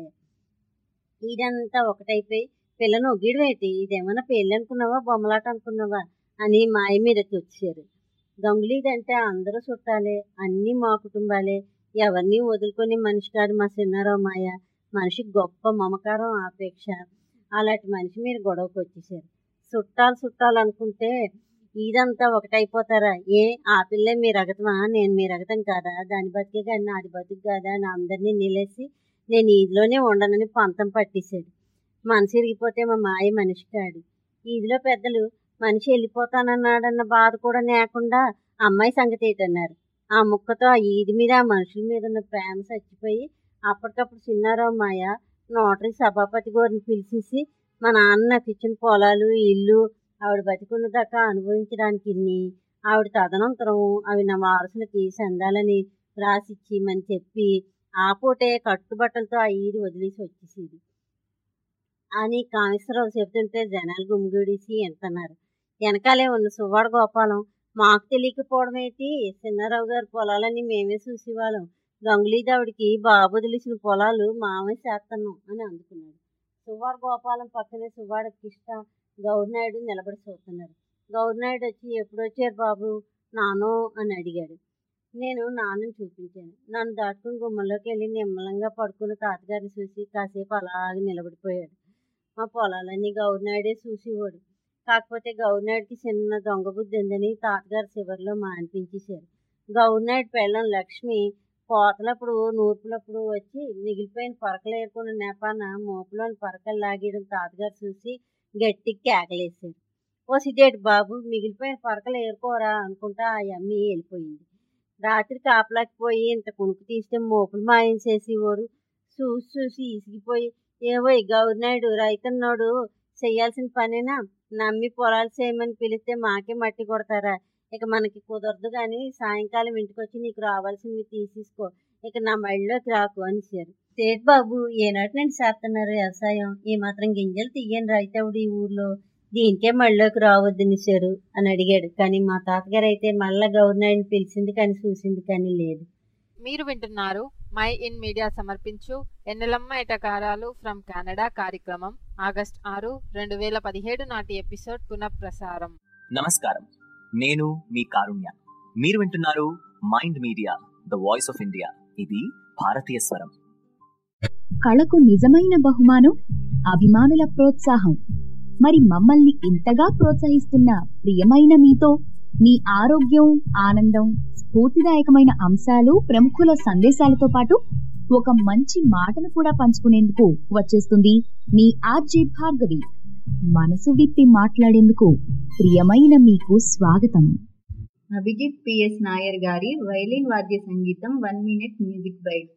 ఇదంతా ఒకటైపోయి పిల్లను ఒగ్గిడు ఏంటి ఇదేమన్నా పెళ్ళి అనుకున్నావా బొమ్మలాట అనుకున్నావా అని మాయ మీద వచ్చారు గంగులీదంటే అందరూ చుట్టాలే అన్నీ మా కుటుంబాలే ఎవరిని వదులుకొని మనిషి కాదు మా చిన్నారావు మాయ మనిషికి గొప్ప మమకారం ఆపేక్ష అలాంటి మనిషి మీరు గొడవకు వచ్చేసారు చుట్టాలు చుట్టాలు అనుకుంటే ఇదంతా ఒకటైపోతారా ఏ ఆ పిల్లే మీ రగతమా నేను మీ రగతం కాదా దాని బతికే కానీ నాది బతుకు కాదా అని అందరినీ నిలేసి నేను ఈదిలోనే ఉండనని పంతం పట్టేశాడు మనసు ఇరిగిపోతే మా మాయ మనిషి కాడు ఈదిలో పెద్దలు మనిషి వెళ్ళిపోతానన్నాడన్న బాధ కూడా లేకుండా అమ్మాయి సంగతి ఏంటన్నారు ఆ ముక్కతో ఆ ఈది మీద ఆ మనుషుల మీద ఉన్న ప్రేమ చచ్చిపోయి అప్పటికప్పుడు చిన్నారావు మాయ నోటరీ సభాపతి గారిని పిలిచేసి మా నాన్న నాకు ఇచ్చిన పొలాలు ఇల్లు ఆవిడ బతికున్న దాకా అనుభవించడానికి ఇన్ని ఆవిడ తదనంతరం అవి నా వారసులకి సందాలని రాసిచ్చిమని చెప్పి ఆ పూటే కట్టుబట్టలతో ఆ ఈది వదిలేసి వచ్చేసేది అని కామేశ్వరరావు చెబుతుంటే జనాలు గుమిగూడేసి ఎంతన్నారు వెనకాలే ఉన్న సువ్వాడ గోపాలం మాకు తెలియకపోవడం ఏంటి చిన్నారావు గారి పొలాలన్నీ మేమే చూసేవాళ్ళం గంగులీదావిడికి బాబు వదిలేసిన పొలాలు మామే చేస్తున్నాం అని అందుకున్నాడు సువ్వాడ గోపాలం పక్కనే సువ్వాడ కిష్ట గౌరినాయుడు నిలబడి చూస్తున్నారు గౌరినాయుడు వచ్చి ఎప్పుడు వచ్చారు బాబు నానో అని అడిగాడు నేను నాన్నని చూపించాను నన్ను దాటుకుని గుమ్మంలోకి వెళ్ళి నిమ్మలంగా పడుకున్న తాతగారిని చూసి కాసేపు అలాగే నిలబడిపోయాడు మా పొలాలన్నీ గౌరినాయుడే చూసేవాడు కాకపోతే గౌరినాయుడికి చిన్న దొంగ బుద్ధి ఉందని తాతగారు చివరిలో మానిపించేశారు గౌరినాయుడు పెళ్ళం లక్ష్మి కోతలప్పుడు నూర్పులప్పుడు వచ్చి మిగిలిపోయిన పరకలు ఏరుకున్న నేపాన మోపులోని పరకలు లాగేయడం తాతగారు చూసి గట్టికి కేకలేశారు ఓ సిడేటి బాబు మిగిలిపోయిన పరకలు ఏరుకోరా అనుకుంటా ఆ అమ్మి వెళ్ళిపోయింది రాత్రి కాపలాకి పోయి ఇంత కునుకు తీస్తే మోపులు మాయం చేసేవారు చూసి చూసి ఇసిగిపోయి ఏవో గౌరినాయుడు రైతన్నోడు చెయ్యాల్సిన పనేనా నమ్మి పొలాలు చేయమని పిలిస్తే మాకే మట్టి కొడతారా ఇక మనకి కుదరదు కానీ సాయంకాలం ఇంటికి వచ్చి నీకు రావాల్సినవి తీసేసుకో ఇక నా మళ్ళీలోకి రాకు అనిసారు సేట్ బాబు ఏనాటి నుండి చేస్తున్నారు వ్యవసాయం ఈ మాత్రం గింజలు తీయని రైతవుడు ఈ ఊర్లో దీనికే మళ్ళీలోకి రావద్దనిసారు అని అడిగాడు కానీ మా తాతగారు అయితే మళ్ళా గవర్నర్ని పిలిచింది కానీ చూసింది కానీ లేదు మీరు వింటున్నారు మై ఇన్ మీడియా సమర్పించు ఎన్నెలమ్మ ఎటకారాలు ఫ్రమ్ కెనడా కార్యక్రమం ఆగస్ట్ ఆరు రెండు వేల పదిహేడు నాటి ఎపిసోడ్ పునఃప్రసారం నమస్కారం నేను మీ కారుణ్య మీరు వింటున్నారు Mind Media the voice of India ఇది భారతీయ స్వరం కళకు నిజమైన బహుమానం అభిమానుల ప్రోత్సాహం మరి మమ్మల్ని ఇంతగా ప్రోత్సహిస్తున్న ప్రియమైన మీతో మీ ఆరోగ్యం ఆనందం స్ఫూర్తిదాయకమైన అంశాలు ప్రముఖుల సందేశాలతో పాటు ఒక మంచి మాటను కూడా పంచుకునేందుకు వచ్చేస్తుంది మీ ఆర్జే భార్గవి మనసు విప్పి మాట్లాడేందుకు ప్రియమైన మీకు స్వాగతం అభిజిత్ పిఎస్ నాయర్ గారి వైలిన్ వాద్య సంగీతం one minute music byte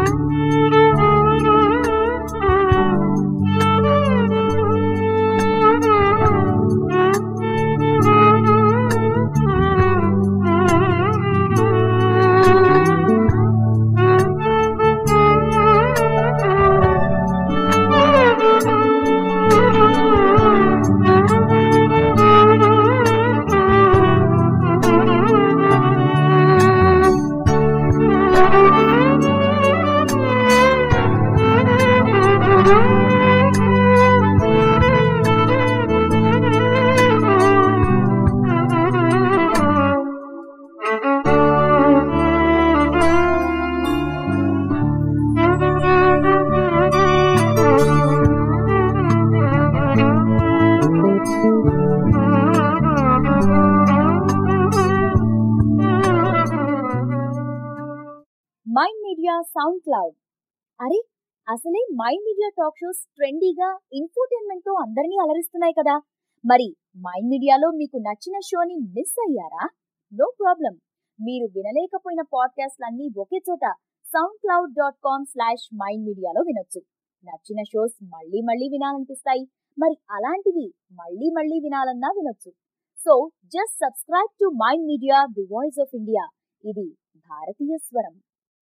Mind Media SoundCloud అరే అసలే మైండ్ మీడియా టాక్ షోస్ ట్రెండీగా ఇన్ఫోటైన్మెంట్ తో అందరినీ అలరిస్తున్నాయి కదా మరి మైండ్ మీడియాలో మీకు నచ్చిన షోని మిస్ అయ్యారా నో ప్రాబ్లం మీరు వినలేకపోయిన పాడ్కాస్ట్లన్నీ ఒకే చోట SoundCloud dot com slash Mind మీడియాలో వినొచ్చు నచ్చిన షోస్ మళ్ళీ మళ్ళీ వినాలనిపిస్తాయి మరి అలాంటివి మళ్ళీ మళ్ళీ వినాలన్నా వినొచ్చు so just subscribe to Mind Media the voice of India ఇది భారతీయ స్వరం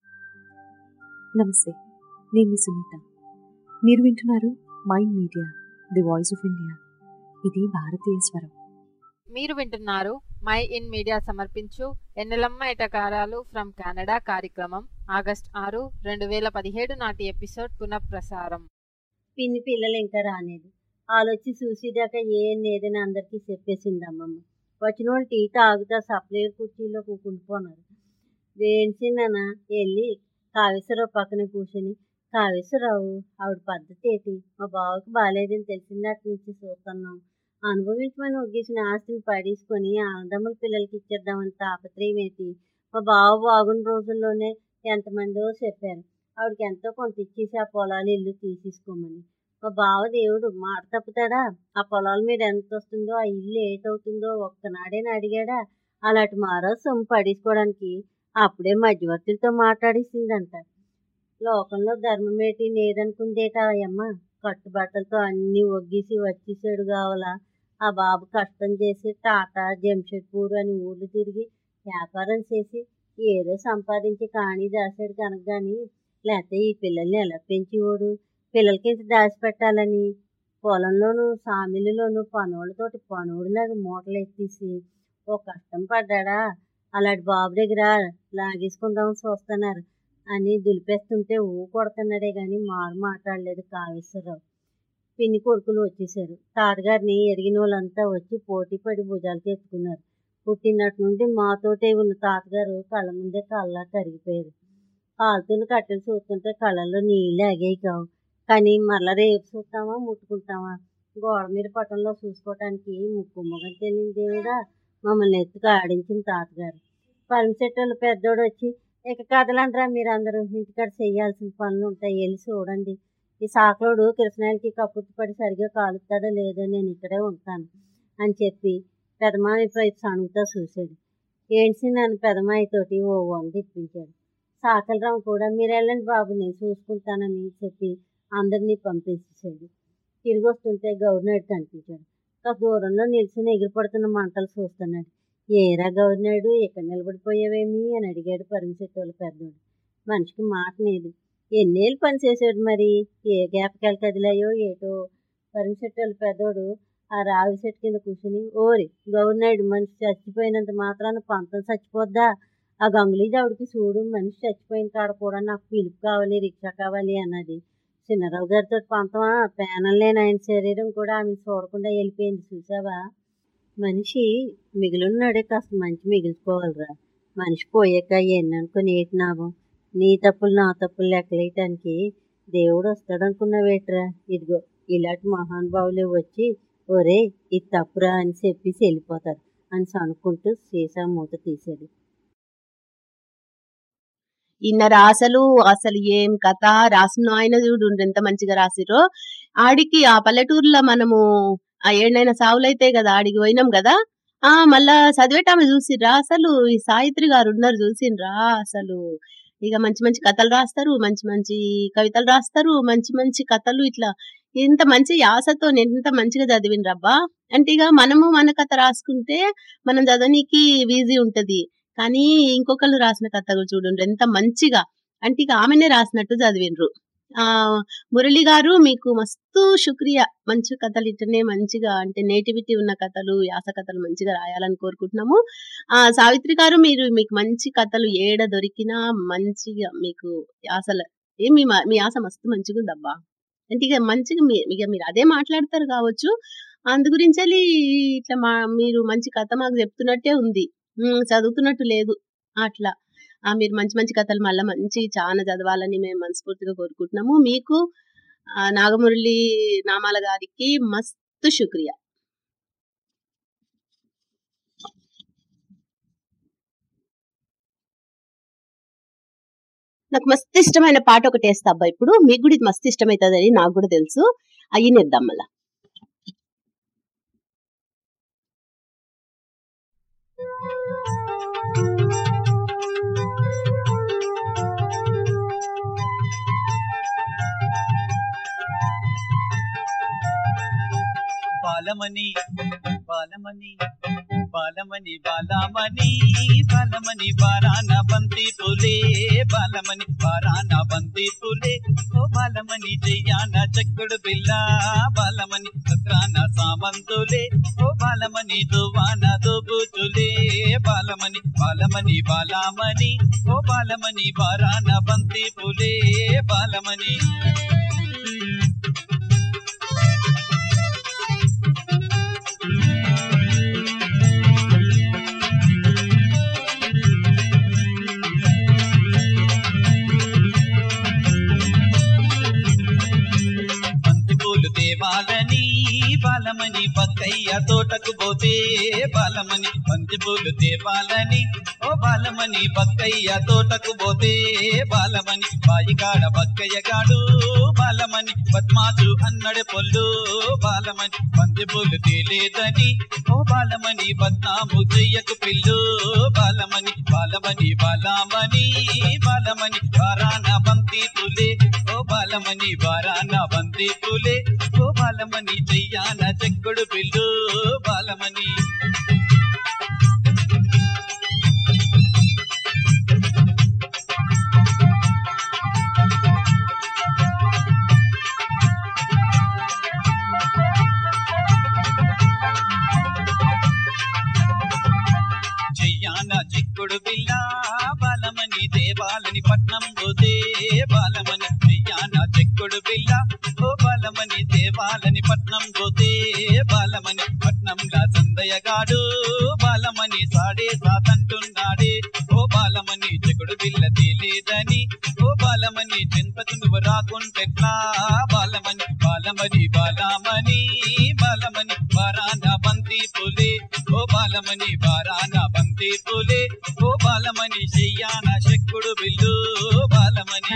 నమస్తే నేను మీ సునీత మీరు వింటున్నారు Mind Media the voice of India ఇది భారతీయ స్వరం మీరు వింటున్నారు మై ఇన్ మీడియా సమర్పించు ఎన్నెలమ్మ ఎటకారాలు ఫ్రమ్ కెనడా కార్యక్రమం ఆగస్ట్ ఆరు రెండు వేల పదిహేడు నాటి ఎపిసోడ్ పునఃప్రసారం పిన్ని పిల్లలు ఇంకా రాలేదు వాళ్ళొచ్చి చూసేదాకా ఏం లేదని అందరికీ చెప్పేసింది అమ్మమ్మ వచ్చిన వాళ్ళు టీ తాగుతా సప్లైర్ కుర్చీలో కూకుంటుపోన్నారు వేణిసిందన వెళ్ళి కావేశ్వరరావు పక్కన కూర్చొని కావేశ్వరరావు ఆవిడ పద్ధతి ఏంటి మా బావకి బాగాలేదని తెలిసినట్టు నుంచి చూస్తున్నాం అనుభవించమని ఒగ్గేసిన ఆస్తిని పడేసుకొని ఆనందముల పిల్లలకి ఇచ్చేద్దామని తాపత్రయం ఏంటి మా బావ బాగున్న రోజుల్లోనే ఎంతమందో చెప్పారు ఆవిడకి ఎంతో కొంత ఇచ్చేసి ఆ పొలాలు ఇల్లు తీసేసుకోమని మా బావ దేవుడు మాట తప్పుతాడా ఆ పొలాల మీద ఎంత వస్తుందో ఆ ఇల్లు ఏటవుతుందో ఒక్కనాడేనా అడిగాడా అలాంటి మారో సొమ్ము పడేసుకోవడానికి అప్పుడే మధ్యవర్తులతో మాట్లాడేసిందంట లోకంలో ధర్మం ఏంటి లేదనుకుందేట అయ్యమ్మ కట్టుబట్టలతో అన్నీ ఒగ్గేసి వచ్చేసాడు కావాలా ఆ బాబు కష్టం చేసి టాటా జంషెడ్పూర్ అని ఊర్లు తిరిగి వ్యాపారం చేసి ఏదో సంపాదించి కానీ దాసాడు కనుక కానీ లేకపోతే ఈ పిల్లల్ని ఎలా పెంచేవాడు పిల్లలకి ఇంత దాచిపెట్టాలని పొలంలోను సామిలిలోను పనోళ్ళతోటి పనోడిలాగా మూటలు ఎత్తేసి ఓ కష్టం పడ్డాడా అలాంటి బాబు దగ్గర లాగేసుకుందామని చూస్తున్నారు అని దులిపేస్తుంటే ఊ కొడుతున్నాడే కానీ మారు మాట్లాడలేదు కావేశ్వరరావు పిన్ని కొడుకులు వచ్చేసారు తాతగారిని ఎరిగిన వాళ్ళంతా వచ్చి పోటీ పడి భుజాలకి ఎత్తుకున్నారు పుట్టినట్టు నుండి మాతోటే ఉన్న తాతగారు కళ్ళ ముందే కళ్ళ కరిగిపోయారు కాలుతున్న కట్టెలు చూస్తుంటే కళ్ళల్లో నీళ్ళు ఆగాయి కావు కానీ మరలా రేపు చూస్తామా ముట్టుకుంటామా గోడ మీద పటంలో చూసుకోవటానికి ముక్కు మొగం తెలియని దేవుడా మమ్మల్ని ఎత్తుకు ఆడించిన తాతగారు పరమశెట్టలు పెద్దోడు వచ్చి ఇక కదలండ్రా మీరందరూ ఇంటికాడ చేయాల్సిన పనులు ఉంటాయి వెళ్ళి చూడండి ఈ సాకలోడు కృష్ణాయలకి కప్పుర్తి పడి సరిగా కాలుతాడో లేదో నేను ఇక్కడే ఉంటాను అని చెప్పి పెదమావి వైపు సణుగుతా చూశాడు ఏంటి నన్ను పెదమాయితోటి ఓ వంద ఇప్పించాడు సాకలరావు కూడా మీరు వెళ్ళండి బాబు నేను చూసుకుంటానని చెప్పి అందరినీ పంపించేసాడు తిరిగి వస్తుంటే గవర్నర్ కనిపించాడు కాస్త దూరంలో నిల్చుని ఎగిరిపడుతున్న మంటలు చూస్తున్నాడు ఏరా గవర్నరు ఇక్కడ నిలబడిపోయావేమి అని అడిగాడు పరమశెట్టోళ్ళ పెద్దోడు మనిషికి మాట లేదు ఎన్నేళ్ళు పని చేశాడు మరి ఏ గ్యాప్కి కదిలాయో ఏటో పరమశెట్టోళ్ళ పెద్దోడు ఆ రావి చెట్టు కింద కూర్చుని ఓరి గవర్నర్ మనిషి చచ్చిపోయినంత మాత్రాన పంతం చచ్చిపోద్దా ఆ గంగులీ దేవుడికి చూడు మనిషి చచ్చిపోయిన కాడ కూడా నాకు పిలుపు కావాలి రిక్షా కావాలి అన్నది చిన్నరావు గారితో పంతమా పేనం లేని ఆయన శరీరం కూడా ఆమె చూడకుండా వెళ్ళిపోయింది చూసావా మనిషి మిగిలిన్నాడే కాస్త మంచి మిగిలిపోవాలిరా మనిషి పోయాక ఎన్ని అనుకుని ఏటి నాభం నీ తప్పులు నా తప్పులు లెక్కలేయటానికి దేవుడు వస్తాడనుకున్నావేట్రా ఇదిగో ఇలాంటి మహానుభావులే వచ్చి ఒరే ఇది తప్పురా అని చెప్పేసి వెళ్ళిపోతారు అని అనుకుంటూ సీసా మూత తీసాడు ఇన్నరా అసలు అసలు ఏం కథ రాసిన ఆయన చూడు ఎంత మంచిగా రాసిరో ఆడికి ఆ పల్లెటూరులో మనము ఆ ఏడైనా సావులైతే కదా ఆడికి పోయినాం కదా ఆ మళ్ళా చదివేటామె చూసిర్రా అసలు ఈ సాయిత్రి గారు ఉన్నారు చూసిండ్రా అసలు ఇక మంచి మంచి కథలు రాస్తారు మంచి మంచి కవితలు రాస్తారు మంచి మంచి కథలు ఇట్లా ఇంత మంచి యాసతో ఎంత మంచిగా చదివినరబ్బా అంటే ఇక మనము మన కథ రాసుకుంటే మనం చదవనీకి ఈజీ ఉంటది కానీ ఇంకొకళ్ళు రాసిన కథ చూడండి ఎంత మంచిగా అంటే ఇక ఆమెనే రాసినట్టు చదివినరు ఆ మురళి గారు మీకు మస్తు శుక్రియా మంచి కథలు ఇట్లనే మంచిగా అంటే నేటివిటీ ఉన్న కథలు యాస కథలు మంచిగా రాయాలని కోరుకుంటున్నాము ఆ సావిత్రి గారు మీరు మీకు మంచి కథలు ఏడ దొరికినా మంచిగా మీకు యాసలు ఏ మీ మా- మీ యాస మస్తు మంచిగా ఉందబ్బా అంటే ఇక మంచిగా మీ- ఇక మీరు అదే మాట్లాడతారు కావచ్చు అందు గురించి ఇట్లా మా మీరు మంచి కథ మాకు చెప్తున్నట్టే ఉంది ఉమ్, చదువుతున్నట్టు లేదు అట్లా ఆ మీరు మంచి మంచి కథలు మళ్ళీ మంచి చాలా చదవాలని మేము మనస్ఫూర్తిగా కోరుకుంటున్నాము మీకు ఆ, నాగమురళి నామాల గారికి మస్తు శుక్రియా నాకు మస్తు ఇష్టమైన పాట ఒకటి వేస్తా అబ్బా ఇప్పుడు మీకు కూడా ఇది మస్తు ఇష్టమవుతుందని నాకు కూడా తెలుసు అయ్యినిద్దాం మళ్ళా బాలమణి బాలమణి బాలమణి బాలమణి బాలమణి బారాన బంతి తులే బాలమణి బారాన బంతి తులే ఓ బాలమణి జయ్యాన చక్కుడు బిల్ల బాలమణి చక్రాన సామంతులే ఓ బాలమణి దువాన దుబుతులే బాలమణి బాలమణి బాలమణి ఓ బాలమణి బారాన బంతి పులే బాలమణి బంతి పూలు దేవాలని బాలమణి బక్కయ్య తోటకు పోతే బాలమణి బంతి పూలు దేవాలని ఓ బాలమణి బక్కయ్య తోటకు పోతే బాలమణి బాయిగాడ బక్కయ్య గాడు బాలమణి పద్మాసు అన్నడు పొల్లు బాలమణి బంతి పూలు తేలేదని ఓ బాలమణి బద్నాము చెయ్యకు పిల్లు బాలమణి బాలమణి బాలమణి బాలమణి బారాన బంతి తులే ఓ బాలమణి బారాన బంతి తులే ఓ బాలమణి చెయ్యాన చెక్కుడు పిల్లు బాలమణి చెయ్యాన చిక్కుడు బిల్ల బాలమణి దేవాలని పట్నం పోతే బాలమణి చెయ్యాన చిక్కుడు బిల్ల ఓ బాలమణి దేవాలని పట్నం పోతే బాలమణి పట్నంలా సందయగాడు బాలమణి సాడే సాతంటున్నాడే ఓ బాలమణి చెకుడు బిల్ల తేలేదని ఓ బాలమణి చెంతకు నువ్వు రాకుంటెట్లా బాలమణి బాలమణి బాలమణి బాలమణి బారాన బంతి పులే ఓ బాలమణి బారాన బంతి పులే ఓ బాలమణి చెయ్యాన శక్కుడు బిల్లు బాలమణి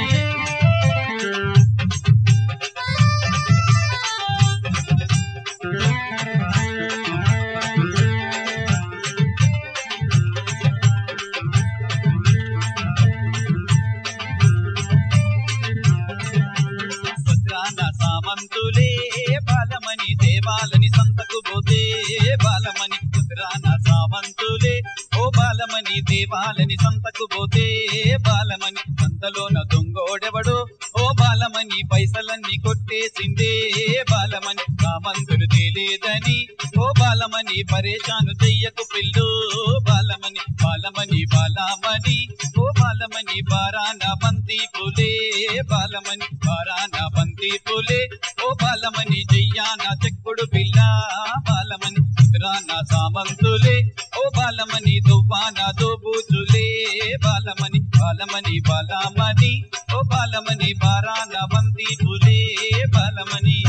భద్రాన సామంతులే బాలమణి దేవాలని సంతకు పోతే బాలమణి భద్రాన సామంతులే ఓ బాలమణి దేవాలని సంతకు పోతే బాలమణి సంతలోన దొంగోడెవడో ఓ బాలమణి పైసలన్నీ కొట్టేసిందే బాలమణి సామంతులు తేలేదని ఓ బాలమణి పరేషాను చెయ్యకు పిల్లు బాలమణి బాలమణి బాలమణి ఓ బాలమణి బారాన బంతి పులే బాలమణి బారాన బంతి పులే ఓ బాలమణి చెయ్యాన చెక్కుడు పిల్ల బాలమణి రాన సామంతులే ఓ బాలమణి దువ్వాన దోబూచులే బాలమణి బాలమణి బాలమణి ఓ బాలమణి బారాన బంతి పులే బాలమణి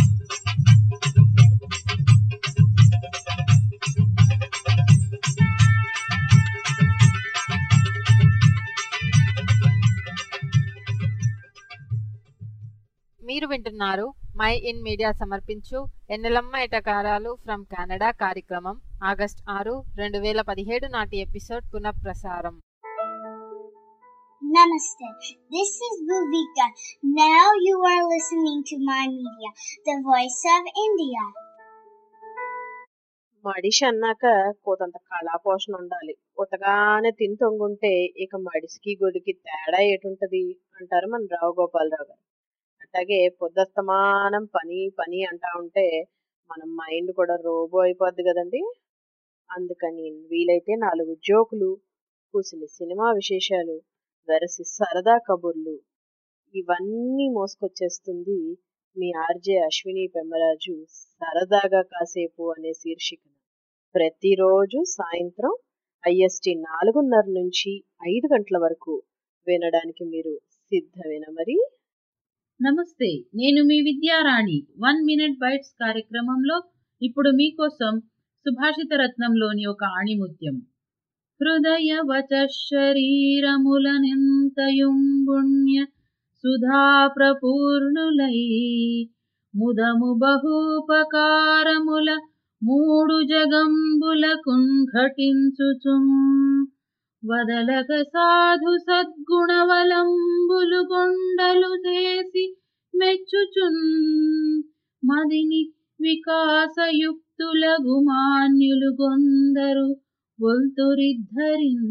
వింటున్నారు మై ఇన్ మీడియా సమర్పించు ఎన్నెలమ్మ ఎటకారాలు ఫ్రమ్ కెనడా కార్యక్రమం ఆగస్ట్ ఆరు రెండు వేల పదిహేడు నాటి ఎపిసోడ్ పునఃప్రసారం Namaste. This is Bhuvika. Now you are listening to my media, the voice of India. మడిషి అన్నాక కోతంత కళాపోషణ ఉండాలి ఉతగానే తిని తొంగుంటే ఇక మడిసికి గొడికి తేడా ఏటుంటది అంటారు మన రావు గోపాలరావు గారు అట్లాగే పొద్దస్తమానం పని పని అంటా ఉంటే మన మైండ్ కూడా రోబో అయిపోద్ది కదండి అందుకని వీలైతే నాలుగు జోకులు కూసిన సినిమా విశేషాలు వెరసి సరదా కబుర్లు ఇవన్నీ మోసుకొచ్చేస్తుంది మీ ఆర్జే అశ్విని పెమ్మరాజు సరదాగా కాసేపు అనే శీర్షికన ప్రతిరోజు సాయంత్రం ఐఎస్టి నాలుగున్నర నుంచి ఐదు గంటల వరకు వినడానికి మీరు సిద్ధమేనా మరి నమస్తే నేను మీ విద్యారాణి వన్ మినిట్ బైట్స్ కార్యక్రమంలో ఇప్పుడు మీకోసం సుభాషిత రత్నంలోని ఒక ఆణిముత్యం హృదయ వచ శరీరములనెంతయుంబుణ్య సుధా ప్రపూర్ణులై ముదము బహూపకారముల మూడు జగంబులకున్ ఘటించుచున్ వదలక సాధు సద్గుణవలంబులు కొండలు చేసి మెచ్చుచున్ మదిని వికాసయుక్తుల గుమాన్యులు కొందరు ఒల్తురిద్ధరిన్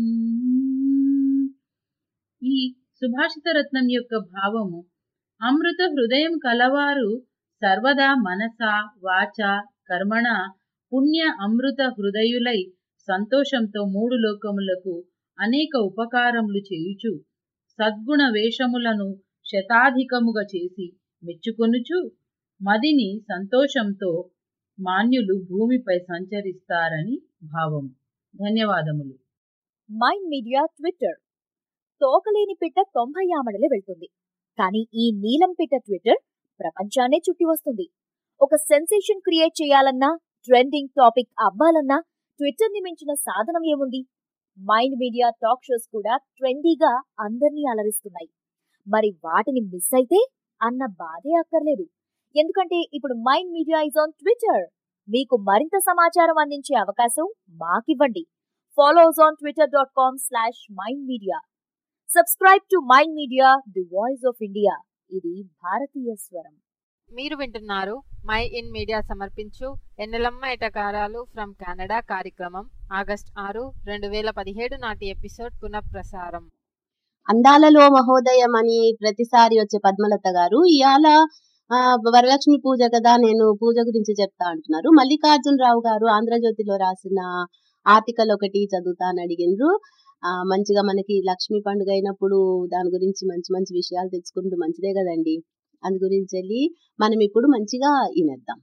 ఈ సుభాషిత రత్నం యొక్క భావము అమృత హృదయం కలవారు సర్వదా మనస వాచ కర్మణ పుణ్య అమృత హృదయులై సంతోషంతో మూడు లోకములకు అనేక ఉపకారములు చేయుచు సద్గుణ వేషములను శతాధికముగా చేసి మెచ్చుకొనుచు మదిని సంతోషంతో మాన్యులు భూమిపై సంచరిస్తారని భావం ధన్యవాదములు మైండ్ మీడియా ట్విట్టర్ తోకలేని పిట్ట తొంభై ఆమడలే వెళ్తుంది కానీ ఈ నీలం పిట్ట ట్విట్టర్ ప్రపంచాన్నే చుట్టి వస్తుంది ఒక సెన్సేషన్ క్రియేట్ చేయాలన్నా ట్రెండింగ్ టాపిక్ అవ్వాలన్నా ట్విట్టర్ ని మించిన సాధనం ఏముంది మైండ్ మీడియా టాక్ షోస్ కూడా ట్రెండీగా అందర్నీ అలరిస్తున్నాయి మరి వాటిని మిస్ అయితే అన్న బాధే అక్కర్లేదు ఎందుకంటే ఇప్పుడు Mind Media is on Twitter మీకు మరింత సమాచారం అందించే అవకాశం మాకివ్వండి follow us on Twitter dot com slash Mind Media subscribe to Mind Media the voice of India ఇది భారతీయ స్వరం మీరు వింటున్నారు మై ఇన్ మీడియా సమర్పించు ఎన్నెలమ్మ ఎటకారాలు ఫ్రమ్ కెనడా కార్యక్రమం ఆగస్ట్ ఆరు రెండు వేల పదిహేడు నాటి ఎపిసోడ్ పునఃప్రసారం అందాలలో మహోదయం అని ప్రతిసారి వచ్చే పద్మలత గారు ఇవాళ ఆ, వరలక్ష్మి పూజ కదా నేను పూజ గురించి చెప్తా అంటున్నారు మల్లికార్జున రావు గారు ఆంధ్రజ్యోతిలో రాసిన ఆర్టికల్ ఒకటి చదువుతాను అడిగినరు ఆ మంచిగా మనకి లక్ష్మీ పండుగ అయినప్పుడు దాని గురించి మంచి మంచి విషయాలు తెచ్చుకుంటూ మంచిదే కదండి అందు గురించి వెళ్ళి మనం ఇప్పుడు మంచిగా వినేద్దాం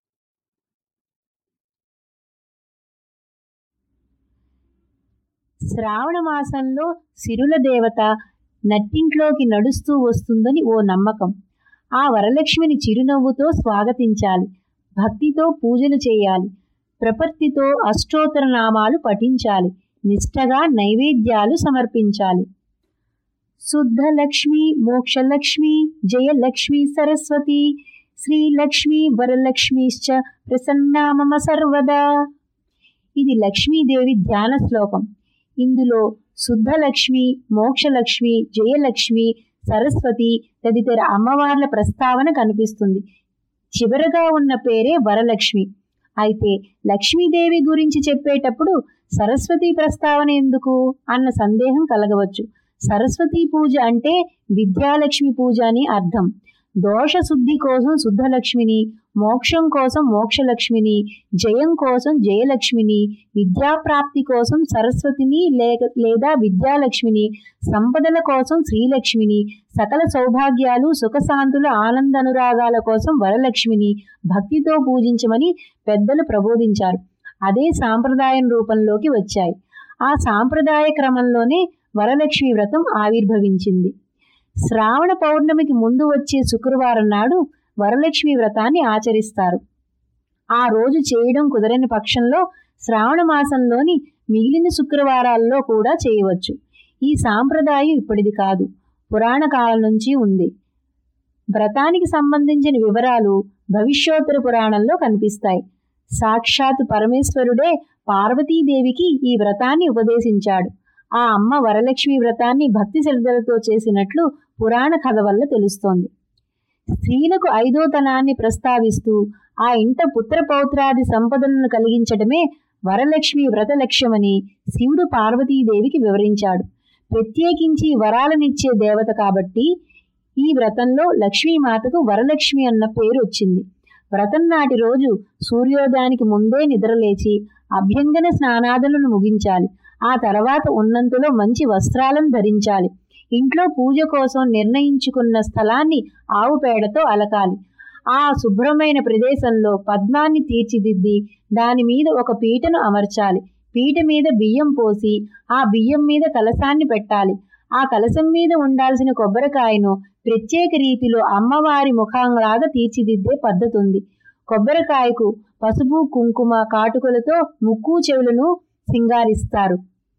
శ్రావణ మాసంలో సిరుల దేవత నట్టింట్లోకి నడుస్తూ వస్తుందని ఓ నమ్మకం ఆ వరలక్ష్మిని చిరునవ్వుతో స్వాగతించాలి భక్తితో పూజలు చేయాలి ప్రపత్తితో అష్టోత్తర నామాలు పఠించాలి నిష్టగా నైవేద్యాలు సమర్పించాలి శుద్ధలక్ష్మి మోక్షలక్ష్మి జయలక్ష్మి సరస్వతి శ్రీలక్ష్మి వరలక్ష్మిశ్చ ప్రసన్నా మమ సర్వదా ఇది లక్ష్మీదేవి ధ్యాన శ్లోకం ఇందులో శుద్ధలక్ష్మి మోక్షలక్ష్మి జయలక్ష్మి సరస్వతి తదితర అమ్మవార్ల ప్రస్తావన కనిపిస్తుంది చివరగా ఉన్న పేరే వరలక్ష్మి అయితే లక్ష్మీదేవి గురించి చెప్పేటప్పుడు సరస్వతి ప్రస్తావన ఎందుకు అన్న సందేహం కలగవచ్చు సరస్వతి పూజ అంటే విద్యాలక్ష్మి పూజ అని అర్థం దోష శుద్ధి కోసం శుద్ధలక్ష్మిని మోక్షం కోసం మోక్షలక్ష్మిని జయం కోసం జయలక్ష్మిని విద్యాప్రాప్తి కోసం సరస్వతిని లేక లేదా విద్యాలక్ష్మిని సంపదల కోసం శ్రీలక్ష్మిని సకల సౌభాగ్యాలు సుఖశాంతుల ఆనందనురాగాల కోసం వరలక్ష్మిని భక్తితో పూజించమని పెద్దలు ప్రబోధించారు అదే సాంప్రదాయం రూపంలోకి వచ్చాయి ఆ సాంప్రదాయ క్రమంలోనే వరలక్ష్మి వ్రతం ఆవిర్భవించింది శ్రావణ పౌర్ణమికి ముందు వచ్చే శుక్రవారం నాడు వరలక్ష్మి వ్రతాన్ని ఆచరిస్తారు ఆ రోజు చేయడం కుదరని పక్షంలో శ్రావణ మాసంలోని మిగిలిన శుక్రవారాల్లో కూడా చేయవచ్చు ఈ సాంప్రదాయం ఇప్పటిది కాదు పురాణ కాలం నుంచి ఉంది వ్రతానికి సంబంధించిన వివరాలు భవిష్యోత్తర పురాణంలో కనిపిస్తాయి సాక్షాత్ పరమేశ్వరుడే పార్వతీదేవికి ఈ వ్రతాన్ని ఉపదేశించాడు ఆ అమ్మ వరలక్ష్మి వ్రతాన్ని భక్తి శ్రద్ధలతో చేసినట్లు పురాణ కథ వల్ల తెలుస్తోంది స్త్రీలకు ఐదో తనాన్ని ప్రస్తావిస్తూ ఆ ఇంట పుత్రపౌత్రాది సంపదలను కలిగించడమే వరలక్ష్మి వ్రత లక్ష్యమని శివుడు పార్వతీదేవికి వివరించాడు ప్రత్యేకించి వరాలనిచ్చే దేవత కాబట్టి ఈ వ్రతంలో లక్ష్మీమాతకు వరలక్ష్మి అన్న పేరు వచ్చింది వ్రతం నాటి రోజు సూర్యోదయానికి ముందే నిద్రలేచి అభ్యంగన స్నానాదులను ముగించాలి ఆ తర్వాత ఉన్నంతలో మంచి వస్త్రాలను ధరించాలి ఇంట్లో పూజ కోసం నిర్ణయించుకున్న స్థలాన్ని ఆవు పేడతో అలకాలి ఆ శుభ్రమైన ప్రదేశంలో పద్మాన్ని తీర్చిదిద్ది దాని మీద ఒక పీటను అమర్చాలి పీట మీద బియ్యం పోసి ఆ బియ్యం మీద కలసాన్ని పెట్టాలి ఆ కలసం మీద ఉండాల్సిన కొబ్బరికాయను ప్రత్యేక రీతిలో అమ్మవారి ముఖంలాగా తీర్చిదిద్దే పద్ధతి ఉంది కొబ్బరికాయకు పసుపు కుంకుమ కాటుకలతో ముక్కు చెవులను సింగారిస్తారు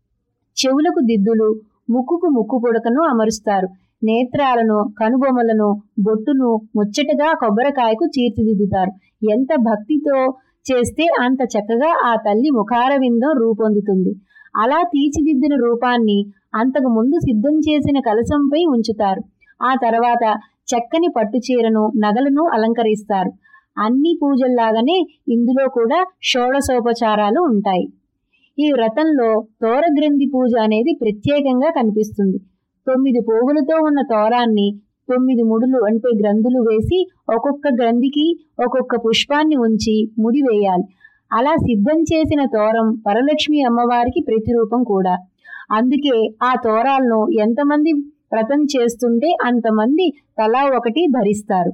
చెవులకు దిద్దులు ముక్కుకు ముక్కు పుడకను అమరుస్తారు నేత్రాలను కనుబొమ్మలను బొట్టును ముచ్చటగా కొబ్బరికాయకు తీర్చిదిద్దుతారు ఎంత భక్తితో చేస్తే అంత చక్కగా ఆ తల్లి ముఖారవిందం రూపొందుతుంది అలా తీర్చిదిద్దిన రూపాన్ని అంతకు ముందు సిద్ధం చేసిన కలసంపై ఉంచుతారు ఆ తర్వాత చక్కని పట్టు చీరను నగలను అలంకరిస్తారు అన్ని పూజల్లాగానే ఇందులో కూడా షోడశోపచారాలు ఉంటాయి ఈ వ్రతంలో తోరగ్రంథి పూజ అనేది ప్రత్యేకంగా కనిపిస్తుంది తొమ్మిది పోగులతో ఉన్న తోరాన్ని తొమ్మిది ముడులు అంటే గ్రంథులు వేసి ఒక్కొక్క గ్రంథికి ఒక్కొక్క పుష్పాన్ని ఉంచి ముడి వేయాలి అలా సిద్ధం చేసిన తోరం వరలక్ష్మి అమ్మవారికి ప్రతిరూపం కూడా అందుకే ఆ తోరాలను ఎంతమంది వ్రతం చేస్తుంటే అంతమంది తలా ఒకటి ధరిస్తారు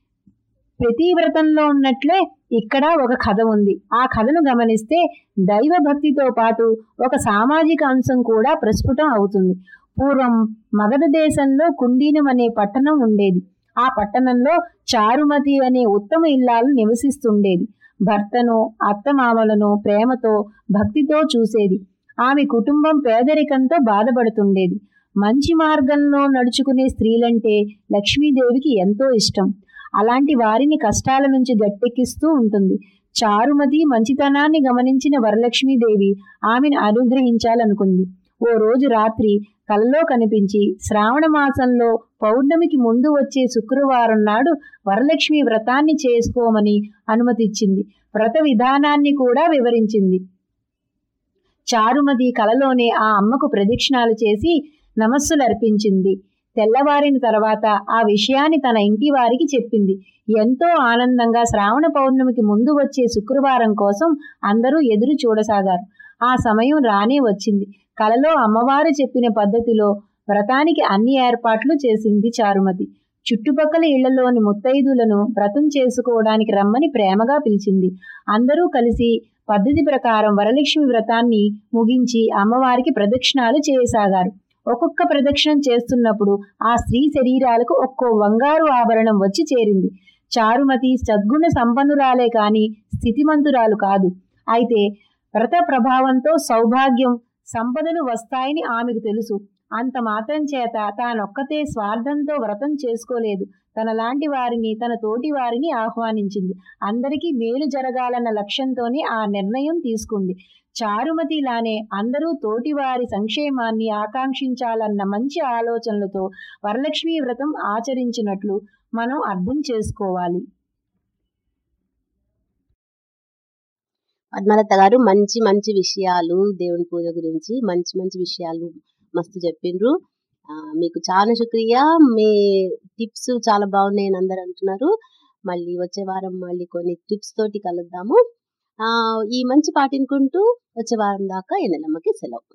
ప్రతి వ్రతంలో ఉన్నట్లే ఇక్కడ ఒక కథ ఉంది ఆ కథను గమనిస్తే దైవ భక్తితో పాటు ఒక సామాజిక అంశం కూడా ప్రస్ఫుటం అవుతుంది పూర్వం మగధ దేశంలో కుండీనం అనే పట్టణం ఉండేది ఆ పట్టణంలో చారుమతి అనే ఉత్తమ ఇల్లాలు నివసిస్తుండేది భర్తను అత్తమామలను ప్రేమతో భక్తితో చూసేది ఆమె కుటుంబం పేదరికంతో బాధపడుతుండేది మంచి మార్గంలో నడుచుకునే స్త్రీలంటే లక్ష్మీదేవికి ఎంతో ఇష్టం అలాంటి వారిని కష్టాల నుంచి గట్టెక్కిస్తూ ఉంటుంది చారుమతి మంచితనాన్ని గమనించిన వరలక్ష్మీదేవి ఆమెను అనుగ్రహించాలనుకుంది ఓ రోజు రాత్రి కలలో కనిపించి శ్రావణ మాసంలో పౌర్ణమికి ముందు వచ్చే శుక్రవారం నాడు వరలక్ష్మి వ్రతాన్ని చేసుకోమని అనుమతిచ్చింది వ్రత విధానాన్ని కూడా వివరించింది చారుమతి కలలోనే ఆ అమ్మకు ప్రదక్షిణాలు చేసి నమస్సులు అర్పించింది తెల్లవారిన తర్వాత ఆ విషయాన్ని తన ఇంటి వారికి చెప్పింది ఎంతో ఆనందంగా శ్రావణ పౌర్ణమికి ముందు వచ్చే శుక్రవారం కోసం అందరూ ఎదురు చూడసాగారు ఆ సమయం రానే వచ్చింది కలలో అమ్మవారు చెప్పిన పద్ధతిలో వ్రతానికి అన్ని ఏర్పాట్లు చేసింది చారుమతి చుట్టుపక్కల ఇళ్లలోని ముత్తైదులను వ్రతం చేసుకోవడానికి రమ్మని ప్రేమగా పిలిచింది అందరూ కలిసి పద్ధతి ప్రకారం వరలక్ష్మి వ్రతాన్ని ముగించి అమ్మవారికి ప్రదక్షిణాలు చేయసాగారు ఒక్కొక్క ప్రదక్షిణం చేస్తున్నప్పుడు ఆ స్త్రీ శరీరాలకు ఒక్కో బంగారు ఆభరణం వచ్చి చేరింది చారుమతి సద్గుణ సంపన్నురాలే కాని స్థితిమంతురాలు కాదు అయితే వ్రత ప్రభావంతో సౌభాగ్యం సంపదలు వస్తాయని ఆమెకు తెలుసు అంత మాత్రం చేత తానొక్కతే స్వార్థంతో వ్రతం చేసుకోలేదు తనలాంటి వారిని తన తోటి వారిని ఆహ్వానించింది అందరికీ మేలు జరగాలన్న లక్ష్యంతోనే ఆ నిర్ణయం తీసుకుంది చారుమతిలానే అందరూ తోటివారి సంక్షేమాన్ని ఆకాంక్షించాలన్న మంచి ఆలోచనలతో వరలక్ష్మీ వ్రతం ఆచరించినట్లు మనం అర్థం చేసుకోవాలి పద్మలత గారు మంచి మంచి విషయాలు దేవుని పూజ గురించి మంచి మంచి విషయాలు మస్తు చెప్పిండ్రు ఆ, మీకు చాలా శుక్రియా మీ టిప్స్ చాలా బాగున్నాయి అని అందరు అంటున్నారు మళ్ళీ వచ్చే వారం మళ్ళీ కొన్ని టిప్స్ తోటి కలుద్దాము ఆ ఈ మంచి పాట వినుకుంటూ వచ్చే వారం దాకా ఎన్నెలమ్మకి సెలవు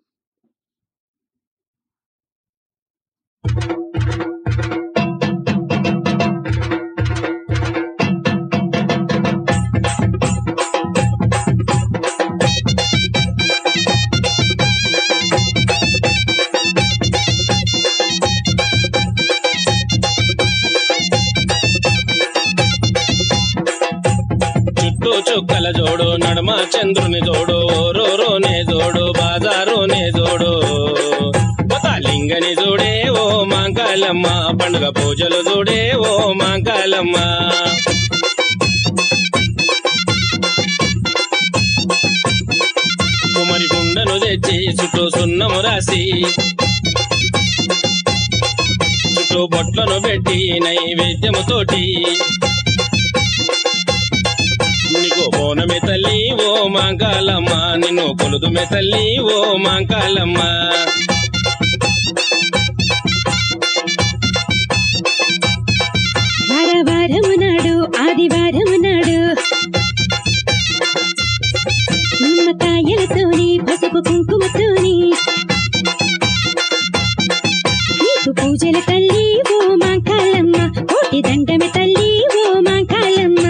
చుట్టూ చుక్కల జోడు నడుమ చంద్రుని జోడు రోరోనే జోడు బాజారోనే జోడు లింగని జోడే ఓ మాంకాళి మాంకాలమ్మ పండుగ పూజలు చూడే ఓ మాంకాలమ్మ కుమరి కుండను తెచ్చి చుట్టూ సున్నము రాసి చుట్టూ బొట్లను పెట్టి నైవేద్యముతోటి నీకు బోనమే తల్లి ఓ మాంకాలమ్మ నిన్ను కొలుదుమే తల్లి ఓ మాంకాలమ్మ వారవారము నాడు ఆదివారము నాడు నిమ్మకాయలతోని పసుపు కుంకుమతోని నీకు పూజల తల్లి ఓ మాంకాలమ్మ కోటి దండమే తల్లి ఓ మాంకాలమ్మ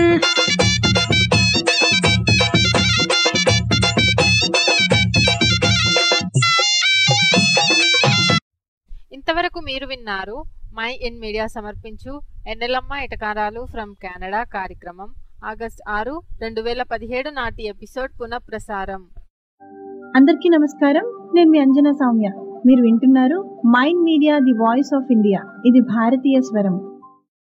ఇంతవరకు మీరు విన్నారు మై ఇన్ మీడియా సమర్పించు ఎన్నెలమ్మ ఎటకారాలు ఫ్రమ్ కెనడా కార్యక్రమం ఆగస్ట్ ఆరు రెండు వేల పదిహేడు నాటి ఎపిసోడ్ పునఃప్రసారం అందరికీ నమస్కారం నేను మీ అంజనా సౌమ్య మీరు వింటున్నారు Mind Media the voice of India ఇది భారతీయ స్వరం